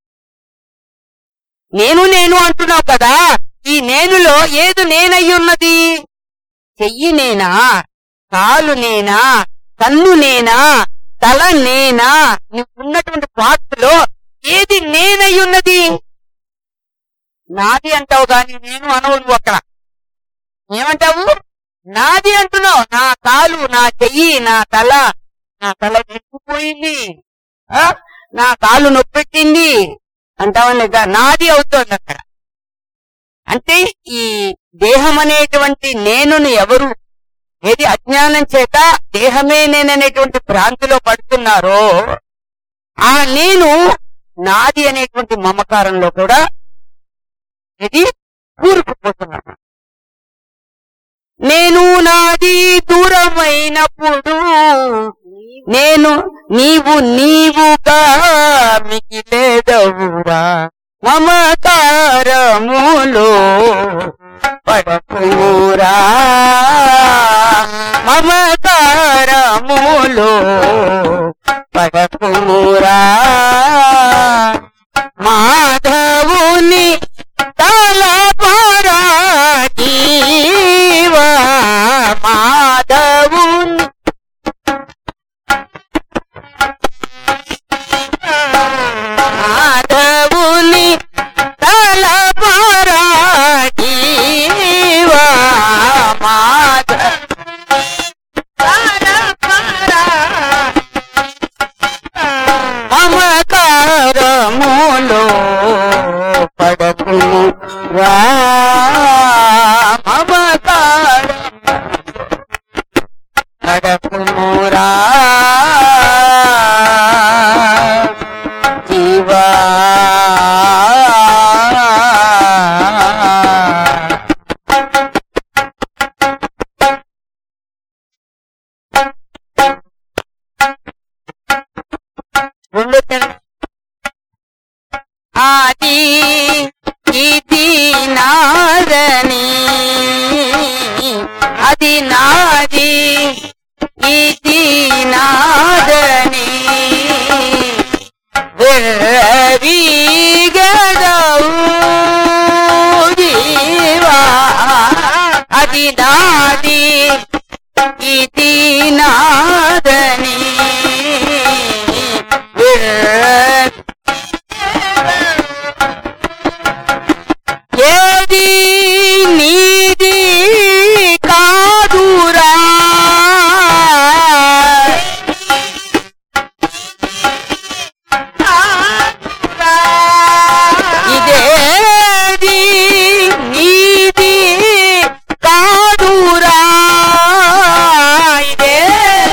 నేను నేను అంటున్నావు కదా ఈ నేనులో ఏది నేనయ్యి ఉన్నది చెయ్యి నేనా కాలు నేనా కన్ను నేనా తల నేనా నువ్వు ఉన్నటువంటి పార్ట్ లో ఏది నేనై ఉన్నది నాది అంటావు గాని నేను అనవు నువ్వు అక్కడ ఏమంటావు నాది అంటున్నావు నా కాలు నా చెయ్యి నా తల నా తల నెట్టుకుపోయింది ఆ? నా కాలు నొప్పెట్టింది అంటావా లేదా నాది అవుతోంది అక్కడ అంటే ఈ దేహం అనేటువంటి నేనును ఎవరు ఏది అజ్ఞానం చేత దేహమే నేననేటువంటి భ్రాంతిలో పడుతున్నారో ఆ నేను నాది అనేటువంటి మమకారంలో కూడా ఇది కూరుకుపోతున్నాను నేను నాది దూరమైనప్పుడు నేను నీవు నీవుగా మిగిలేదవురా మమకారములో పడకురా మమకారములో పడకురా మాధవుని తలపరా జీవా మాధవుని మాధవుని తలపరా జీవా మాధవ తలపరా మమకారములో పడకుము రా మమకార పడకుము రా జీవా రెండో తెర- ఆది ఇది నాదని అది నాది ఇది నాదని విరవీగదవు జీవా అది నాది ఇది నాదని విర- ఏది నీది కాదురా ఇదేది నీది కాదురా ఇదేది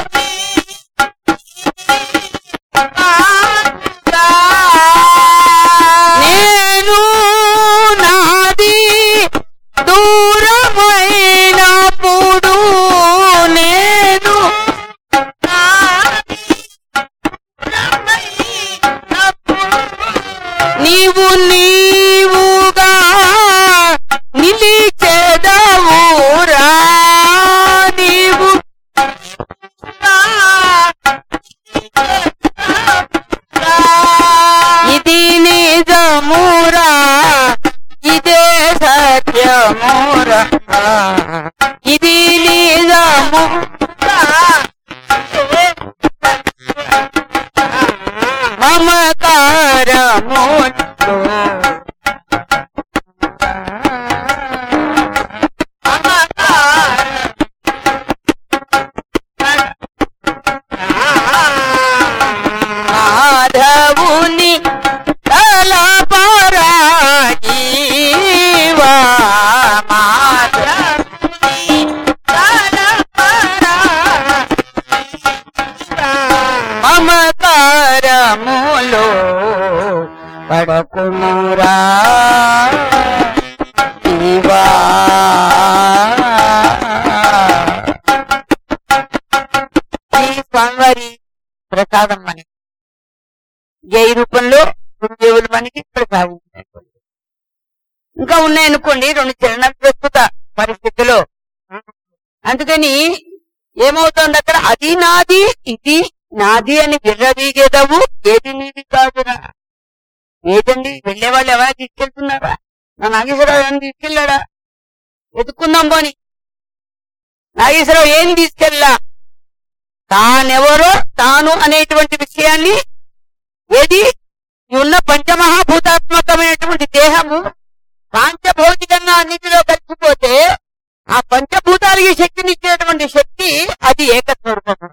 పడకుమురా జీవా ఈ స్వామివారి ప్రసాదం మనకి ఏ రూపంలో గురుదేవులు మనకి ప్రసాదించినటువంటి ఇంకా ఉన్నాయనుకోండి రెండు చరణ ప్రస్తుత పరిస్థితిలో అందుకని ఏమవుతోంది అక్కడ అది నాది ఇది నాది అని విర్రవీగేదవు ఏది నీది కాదురా ఏదండి వెళ్లే వాళ్ళు ఎవరైనా తీసుకెళ్తున్నారా నా నాగేశ్వరరావు ఏమైనా తీసుకెళ్ళాడా వెతుక్కుందాం పోని నాగేశ్వరరావు ఏం తీసుకెళ్ళా తానెవరో తాను అనేటువంటి విషయాన్ని ఏది ఈ ఉన్న పంచమహాభూతాత్మకమైనటువంటి దేహము పాంచభౌతికంగా అన్నిటిలో కలిసిపోతే ఆ పంచభూతాలకి శక్తినిచ్చేటువంటి శక్తి అది ఏకస్వరూపము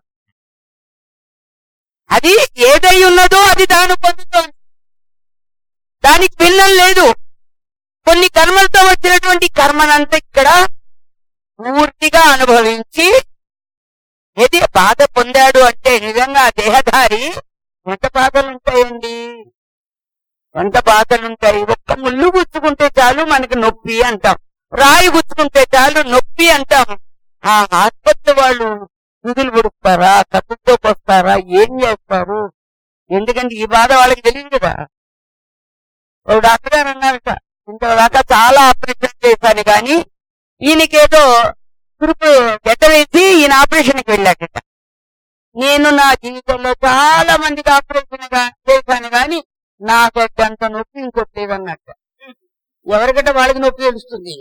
అది ఏదై ఉన్నదో అది తాను పొందుతోంది దానికి భిన్నం లేదు కొన్ని కర్మలతో వచ్చినటువంటి కర్మనంతా ఇక్కడ పూర్తిగా అనుభవించి ఏది బాధ పొందాడు అంటే నిజంగా ఆ దేహధారి ఎంత బాధలు ఉంటాయండి ఎంత బాధలు ఉంటాయి ఒక్క ముళ్ళు గుచ్చుకుంటే చాలు మనకి నొప్పి అంటాం రాయి గుచ్చుకుంటే చాలు నొప్పి అంటాం ఆ ఆసుపత్రి వాళ్ళు నిధులు పుడుస్తారా కత్తుతో వస్తారా ఏం చేస్తారు ఎందుకంటే ఈ బాధ వాళ్ళకి తెలియదు కదా ఒక డాక్టర్ గారు అన్నారట ఇంతదాకా చాలా ఆపరేషన్ చేశాను కానీ ఈయనకేదో చురుకు వేసి ఈయన ఆపరేషన్కి వెళ్ళాడట నేను నా జీవితంలో చాలా మందికి ఆపరేషన్ గా- చేశాను కానీ నాకు అంత నొప్పి ఇంకొకటి లేదన్నట్ట ఎవరికంటే వాళ్ళకి నొప్పి తెలుస్తుంది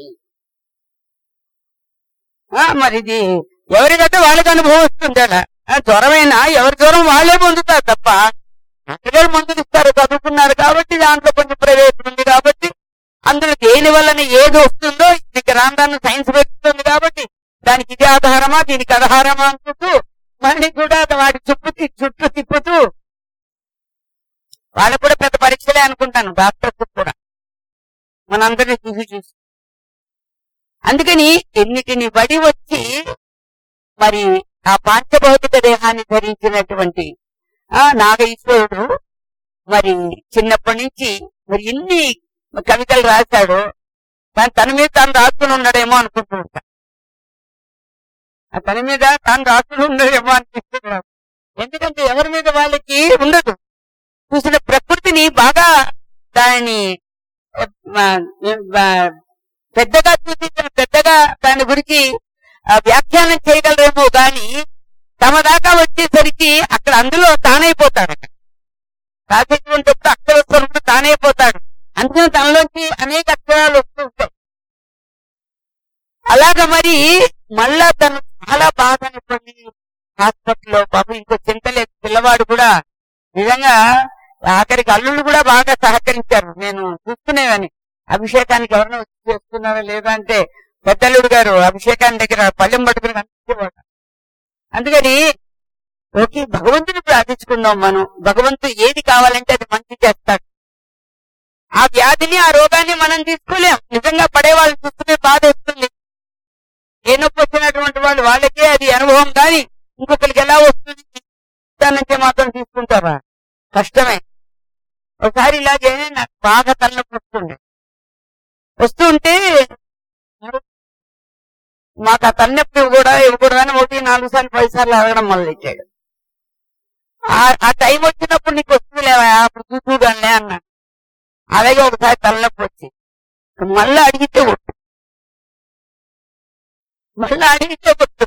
ఆ, మరి ఇది ఎవరికంటే వాళ్ళకి అనుభవం వస్తుంది అలా ఆ, జ్వరమైనా ఎవరి జ్వరం వాళ్ళే పొందుతారు తప్ప అందరూ మందులు ఇస్తారు చదువుకున్నారు కాబట్టి దాంట్లో కొంచెం ప్రవేశం ఉంది కాబట్టి అందులో దేని వలన ఏది వస్తుందో ఇది రాను సైన్స్ పెడుతుంది కాబట్టి దానికి ఇది ఆధారమా దీనికి ఆధారమా అనుకుంటూ మళ్ళీ కూడా వాటి చుట్టూ తి- చుట్టూ తిప్పుతూ వాళ్ళకు కూడా పెద్ద పరీక్షలే అనుకుంటాను డాక్టర్స్ కూడా మనందరినీ చూసి చూసి అందుకని ఎన్నిటిని బడి వచ్చి మరి ఆ పాంచభౌతిక దేహాన్ని ధరించినటువంటి ఆ నాగేశ్వరుడు మరి చిన్నప్పటి నుంచి మరి ఎన్ని కవితలు రాశాడు కానీ తన మీద తాను రాసుకుని ఉన్నాడేమో అనుకుంటూ ఉంటా ఆ తన మీద తాను రాసుకుని ఉన్నాడేమో అనిపిస్తున్నాడు ఎందుకంటే ఎవరి మీద వాళ్ళకి ఉండదు చూసిన ప్రకృతిని బాగా దానిని ఆ, ఆ, పెద్దగా చూసి పెద్దగా దాని గురించి ఆ, వ్యాఖ్యానం చేయగలరేమో గాని తమ దాకా వచ్చేసరికి అక్కడ అందులో తానైపోతాడు అక్కడ రాసేటువంటి అక్షర స్వరూపుడు తానైపోతాడు అందుకని తనలోంచి అనేక అక్షరాలు వస్తూ ఉంటాయి అలాగ మరి మళ్ళా తను చాలా బాధని పొంది హాస్పిటల్లో పాపం ఇంకో చింతలేదు పిల్లవాడు కూడా నిజంగా ఆఖరికి అల్లుళ్ళు కూడా బాగా సహకరించారు నేను చూసుకునేవని అభిషేకానికి ఎవరైనా వచ్చి చేస్తున్నారా లేదా అంటే పెద్దల్లుడు గారు అభిషేకాన్ని దగ్గర పళ్ళెం పట్టుకుని కనిపించేవాడు అందుకని ఓకే భగవంతుని ప్రార్థించుకుందాం మనం భగవంతుడు ఏది కావాలంటే అది మంచి చేస్తాడు ఆ వ్యాధిని ఆ రోగాన్ని మనం తీసుకోలేం నిజంగా పడే వాళ్ళు చూసుకునే బాధ వస్తుంది ఏ నొప్పి వచ్చినటువంటి వాళ్ళు వాళ్ళకే అది అనుభవం కానీ ఇంకొకరికి ఎలా వస్తుంది దానంటే మాత్రం తీసుకుంటారా కష్టమే ఒకసారి ఇలాగే నాకు బాగా తలనొప్పి వస్తుండే వస్తుంటే మాకు ఆ తలనొప్పి ఇవ్వకూడదా ఇవ్వకూడదని ఒకటి నాలుగు సార్లు పది సార్లు అడగడం మొదలెట్టాడు ఆ- ఆ టైం వచ్చినప్పుడు నీకు వస్తుంది లేవా అప్పుడు చూసుగానే అన్నాడు అలాగే ఒకసారి తలనొప్పి వచ్చి మళ్ళీ అడిగితే ఒట్టు మళ్ళీ అడిగితే ఒట్టు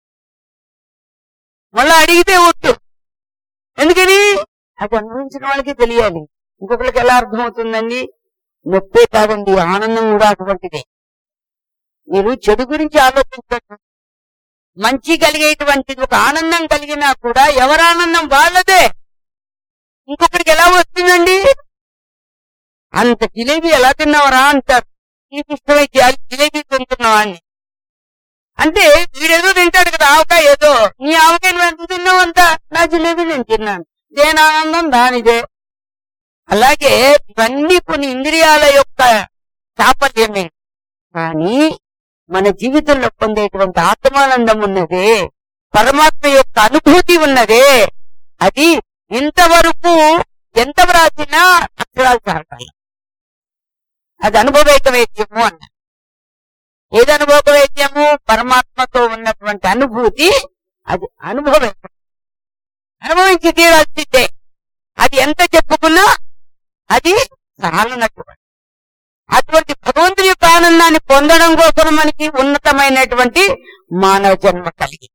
మళ్ళీ అడిగితే ఒట్టు ఎందుకని అది అనుభవించిన వాళ్ళకి తెలియాలి ఇంకొకరికి ఎలా అర్థమవుతుందండి నొప్పే కాదండి ఆనందం కూడా అటువంటిదే మీరు చెడు గురించి ఆలోచించండి మంచి కలిగేటువంటి ఒక ఆనందం కలిగినా కూడా ఎవరి ఆనందం వాళ్ళదే ఇంకొకరికి ఎలా వస్తుందండి అంత జిలేబీ ఎలా తిన్నావరా అంటారు నీకు ఇష్టమై జా- జిలేబీ తింటున్నావా అని అంటే వీడేదో తింటాడు కదా ఆవకాయ ఏదో నీ ఆవకాయ నువ్వు ఎంత తిన్నావు అంత నా జిలేబీ నేను తిన్నాను దేని ఆనందం దానిదే అలాగే ఇవన్నీ కొన్ని ఇంద్రియాల యొక్క చాపల్యమే కానీ మన జీవితంలో పొందేటువంటి ఆత్మానందం ఉన్నదే పరమాత్మ యొక్క అనుభూతి ఉన్నదే అది ఇంతవరకు ఎంత వ్రాసినా అక్షరాలు చాటాలి అది అనుభవైక వేద్యము అన్న ఏది అనుభవ వేద్యము పరమాత్మతో ఉన్నటువంటి అనుభూతి అది అనుభవం అనుభవించి తీరాల్సిందే అది ఎంత చెప్పుకున్నా అది చాలనటువంటి అటువంటి భగవంతుని యొక్క ఆనందాన్ని పొందడం కోసం మనకి ఉన్నతమైనటువంటి మానవ జన్మ కలిగి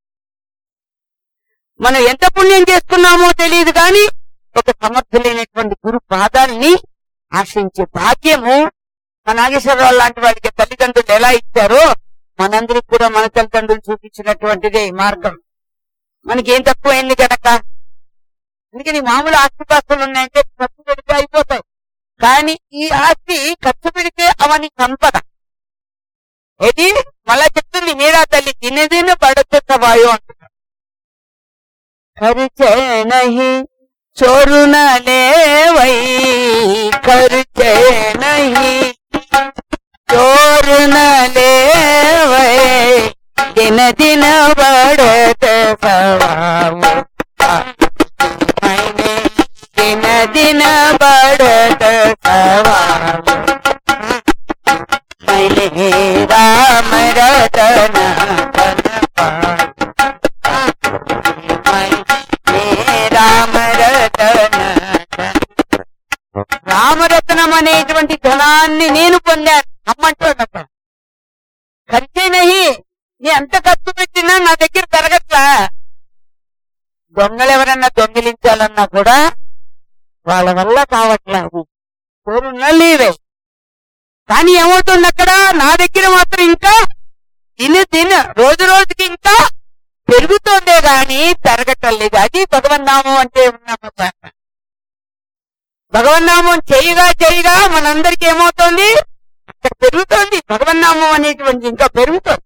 మనం ఎంత పుణ్యం చేసుకున్నామో తెలియదు కానీ ఒక సమర్థులైనటువంటి గురు పాదాలని ఆశ్రయించే భాగ్యము మన నాగేశ్వరరావు లాంటి వాడికి తల్లిదండ్రులు ఎలా ఇచ్చారో మనందరికి కూడా మన తల్లిదండ్రులు చూపించినటువంటిదే ఈ మార్గం మనకి ఏం తక్కువైంది గనక అందుకని మామూలు ఆస్తిపాస్తులు ఉన్నాయంటే ఖర్చు పెడితే అయిపోతాయి కానీ ఈ ఆస్తి ఖర్చు పెడితే అవని సంపద ఇది మళ్ళా చెప్తుంది మీరా తల్లి దినదిన పడత వాయు అంటున్నారు ఖర్చే నహి చోరు నలే వై ఖర్చే నహి చోరు నలే వై దిన దిన బడత సవాము मैंने दिन दिन बढ़त सवार मैंने राम रतन धन पाए। मैंने రామ రతన రామరత్నం అనేటువంటి ధనాన్ని నేను పొందాను అమ్మంటాడు అక్కడ ఖర్చే నహి నీ ఎంత ఖర్చు పెట్టినా నా దగ్గర తరగట్లా దొంగలు ఎవరన్నా దొంగిలించాలన్నా కూడా వాళ్ళ వల్ల కావట్లేదు లేవే కానీ ఏమవుతుంది అక్కడ నా దగ్గర మాత్రం ఇంకా దిన దిన రోజు రోజుకి ఇంకా పెరుగుతోందే గాని పెరగటం లేదు అది భగవన్నామం అంటే ఉన్న భగవన్నామం చేయగా చేయగా మనందరికి ఏమవుతోంది అక్కడ పెరుగుతోంది భగవన్నామం అనేటువంటి ఇంకా పెరుగుతోంది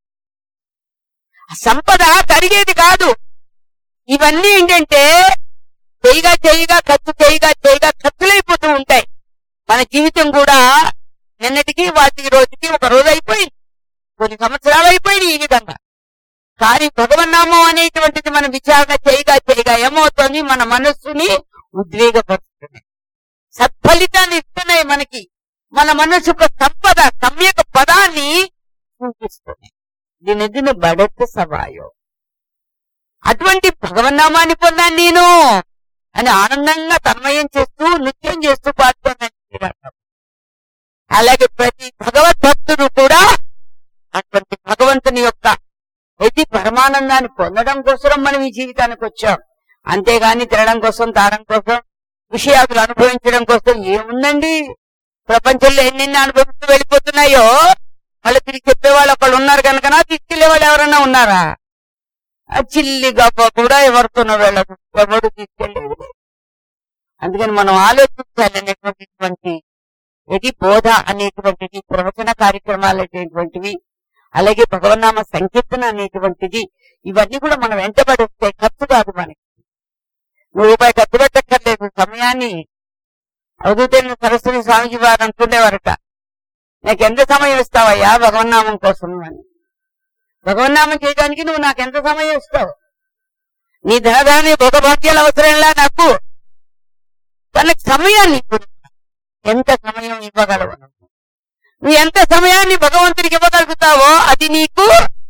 ఆ సంపద తరిగేది కాదు ఇవన్నీ ఏంటంటే చేయగా చేయగా ఖర్చు చేయగా చేయగా ఖర్చులైపోతూ ఉంటాయి మన జీవితం కూడా నిన్నటికి వాటికి రోజుకి ఒక రోజు అయిపోయింది కొన్ని సంవత్సరాలు అయిపోయింది ఈ విధంగా కానీ భగవన్నామం అనేటువంటిది మనం విచారణ చేయగా చేయగా ఏమవుతుంది మన మనస్సుని ఉద్వేగపరుస్తున్నాయి సత్ఫలితాన్ని ఇస్తున్నాయి మనకి మన మనస్సు యొక్క సంపద సమ్యక పదాన్ని సూచిస్తుంది దినదిన బడత సవాయో అటువంటి భగవన్నామాన్ని పొందాను నేను అని ఆనందంగా తన్మయం చేస్తూ నృత్యం చేస్తూ పాడుతున్నాను అలాగే ప్రతి భగవద్భక్తుడు కూడా అటువంటి భగవంతుని యొక్క ప్రతి పరమానందాన్ని పొందడం కోసం మనం ఈ జీవితానికి వచ్చాం అంతేగాని తినడం కోసం తాగడం కోసం విషయాలు అనుభవించడం కోసం ఏముందండి ప్రపంచంలో ఎన్నెన్ని అనుభవిస్తూ వెళ్ళిపోతున్నాయో వాళ్ళు తిరిగి చెప్పేవాళ్ళు ఒకళ్ళు ఉన్నారు కనుక తీసుకెళ్లే వాళ్ళు ఎవరన్నా ఉన్నారా ఆ చిల్లి గప్ప కూడా ఎవరితోనో వెళ్ళదు ఎవరు తీసుకెళ్ళలేదు అందుకని మనం ఆలోచించాలనేటువంటిటువంటి ఇది బోధ అనేటువంటిది ప్రవచన కార్యక్రమాలు అనేటువంటివి అలాగే భగవన్నామ సంకీర్తన అనేటువంటిది ఇవన్నీ కూడా మనం వెంటబడి వస్తే ఖర్చు కాదు మనకి నువ్వు రూపాయి ఖర్చు పెట్టక్కర్లేదు సమయాన్ని అవధూతైన సరస్వతి స్వామిజీ వారు అంటుండేవారట నాకు ఎంత సమయం ఇస్తావయ్యా భగవన్నామం కోసం అని భగవన్నామం చేయడానికి నువ్వు నాకు ఎంత సమయం ఇస్తావు నీ ధనధాని భోగభాగ్యాలు అవసరంలా నాకు తనకు సమయాన్ని ఇవ్వు. ఎంత సమయం ఇవ్వగలవు నువ్వు? నువ్వు ఎంత సమయాన్ని భగవంతుడికి ఇవ్వగలుగుతావో అది నీకు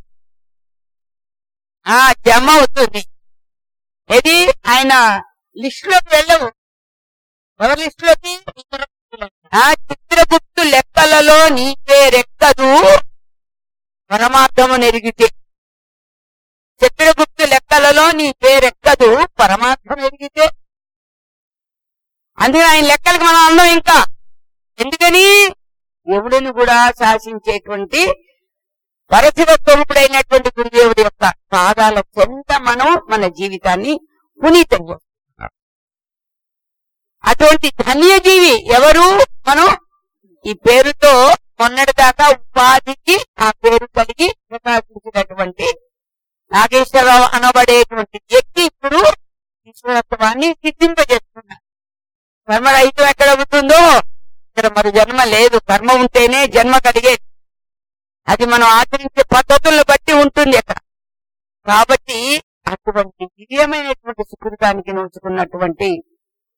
ఆ జమ అవుతుంది ఇది ఆయన లిస్ట్ లోకి వెళ్ళవు ఎవరి లిస్ట్ లోకి ఆ చిత్రగుప్తు లెక్కలలో నీకే రెక్కదు పరమార్థము నెరిగితే చిత్రగుప్తు లెక్కలలో నీ పేరెక్కదు పరమార్థం ఎరిగితే అందుకని ఆయన లెక్కలకు మనం అందం ఇంకా ఎందుకని ఎవడిని కూడా శాసించేటువంటి పరశివ స్వరూపుడైనటువంటి గురుదేవుడి యొక్క పాదాల చెంత మనం మన జీవితాన్ని పునీతం చేస్తున్నాం అటువంటి ధన్యజీవి ఎవరు మనం ఈ పేరుతో మొన్నటిదాకా ఉపాధికి ఆ పేరు కలిగి ప్రకాశించినటువంటి నాగేశ్వరరావు అనబడేటువంటి వ్యక్తి ఇప్పుడు ఈశ్వరత్వాన్ని సిద్ధింపజేస్తున్నారు కర్మరహితం ఎక్కడ అవుతుందో ఇక్కడ మరి జన్మ లేదు కర్మ ఉంటేనే జన్మ కలిగేది అది మనం ఆచరించే పద్ధతులను బట్టి ఉంటుంది అక్కడ కాబట్టి అటువంటి దివ్యమైనటువంటి సుకృతానికి నోచుకున్నటువంటి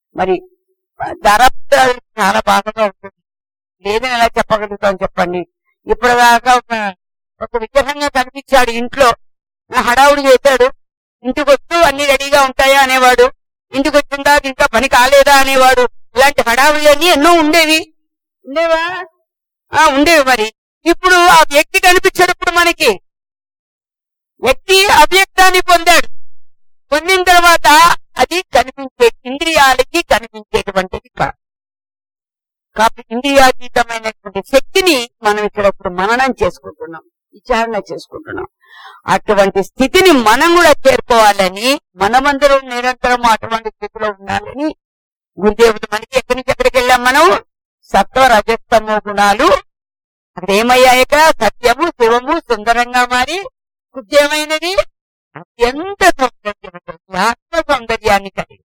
మరి ధరపత్రాలు చాలా బాధగా ఉంటుంది లేదని ఎలా చెప్పగలుగుతాం చెప్పండి ఇప్పటిదాకా ఒక ఒక విగ్రహంగా కనిపించాడు ఇంట్లో హడావుడి చేశాడు ఇంటికి వస్తూ అన్ని రెడీగా ఉంటాయా అనేవాడు ఇంటికి వచ్చిన దాకా ఇంకా పని కాలేదా అనేవాడు ఇలాంటి హడావులన్నీ ఎన్నో ఉండేవి ఉండేవా ఆ ఉండేవి మరి ఇప్పుడు ఆ వ్యక్తి కనిపించేటప్పుడు మనకి వ్యక్తి అవ్యక్తాన్ని పొందాడు పొందిన తర్వాత అది కనిపించే ఇంద్రియాలకి కనిపించేటువంటిది కాదు కాబట్టి ఇంద్రియాతీతమైనటువంటి శక్తిని మనం ఇక్కడ ఇప్పుడు మననం చేసుకుంటున్నాం విచారణ చేసుకుంటున్నాం అటువంటి స్థితిని మనం కూడా చేరుకోవాలని మనమందరం నిరంతరం అటువంటి స్థితిలో ఉండాలని గురుదేవుడు మనకి ఎక్కడి నుంచి ఎక్కడికి వెళ్ళాం మనం సత్వ రజస్తమో గుణాలు అక్కడ ఏమయ్యాయక సత్యము శివము సుందరంగా మారి ఉద్యమైనది అత్యంత సౌందర్యమైనది ఆత్మ సౌందర్యాన్ని కలిగి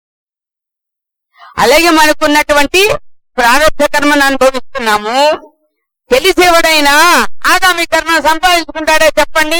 అలాగే మనకున్నటువంటి ప్రారంభ కర్మను అనుభవిస్తున్నాము తెలిసేవాడైనా ఆగామి కర్మ సంపాదించుకుంటాడే చెప్పండి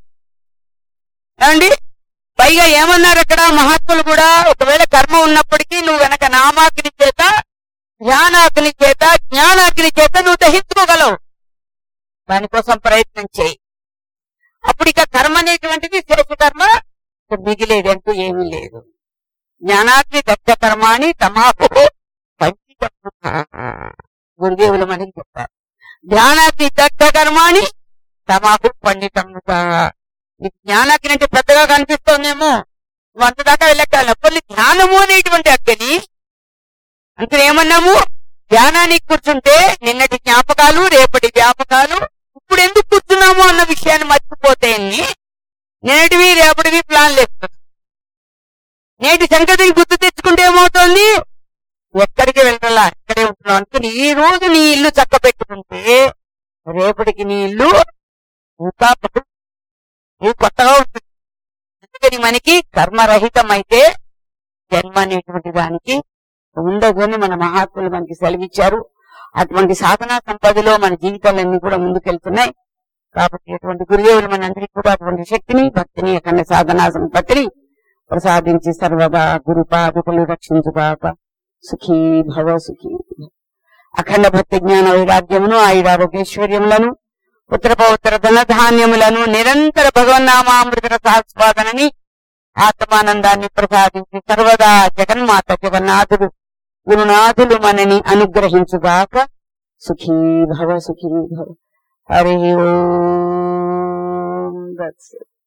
ఏమండి పైగా ఏమన్నారు అక్కడ మహాత్ములు కూడా ఒకవేళ కర్మ ఉన్నప్పటికీ నువ్వు వెనక నామాగ్ని చేత జ్ఞానాగ్ని చేత జ్ఞానాగ్ని చేత నువ్వు దహించుకోగలవు దానికోసం ప్రయత్నం చేయి అప్పుడు ఇక కర్మ అనేటువంటిది శేష కర్మ ఇక మిగిలేదంటూ ఏమీ లేదు జ్ఞానాగ్ని దగ్ధ కర్మాని తమాహు పంచిత గురుదేవులు మనకి చెప్పారు ధ్యానాగ్ని దగ్ధ కర్మాని తమాహు పండితముగా నీకు జ్ఞానాగ్ని అంటే పెద్దగా కనిపిస్తోందేమో నువ్వు అంత దాకా వెళ్ళకాలి కొన్ని ధ్యానము అనేటువంటి అగ్ని అంటే ఏమన్నాము ధ్యానానికి కూర్చుంటే నిన్నటి జ్ఞాపకాలు రేపటి వ్యాపకాలు ఇప్పుడు ఎందుకు కూర్చున్నాము అన్న విషయాన్ని మర్చిపోతే నిన్నటివి రేపటివి ప్లాన్ లేదు నేటి సంగతిని గుర్తు తెచ్చుకుంటే ఏమవుతోంది ఎక్కడికి వెళ్ళాలా ఇక్కడే ఉంటున్నావు అనుకుని ఈ రోజు నీ ఇల్లు చక్క పెట్టుకుంటే రేపటికి నీ ఇల్లు ఇంకా బహు- ఇది కొత్తగా ఉంటుంది అందుకని మనకి కర్మరహితం అయితే జన్మ అనేటువంటి దానికి ఉండదు అని మన మహాత్ములు మనకి సెలవిచ్చారు అటువంటి సాధనా సంపదలో మన జీవితాలన్నీ కూడా ముందుకెళ్తున్నాయి కాబట్టి అటువంటి గురుదేవులు మనందరికీ కూడా అటువంటి శక్తిని భక్తిని అఖండ సాధనా సంపత్తిని ప్రసాదించి సర్వదా గురు పాదుకులు రక్షించుగాక సుఖీ భవ సుఖీ భవ. అఖండ భక్తి జ్ఞాన వైరాగ్యమును ఆయురారోగ్యైశ్వర్యములను ఉత్తర పౌత్ర ధనధాన్యములను నిరంతర భగవన్నామామృత సాస్వాదనని ఆత్మానందాన్ని ప్రసాదించి సర్వదా జగన్మాత జగన్నాథుడు గురునాథులు మనని అనుగ్రహించుగాక సుఖీ భవ సుఖీ భవ హరి ఓం దత్సత్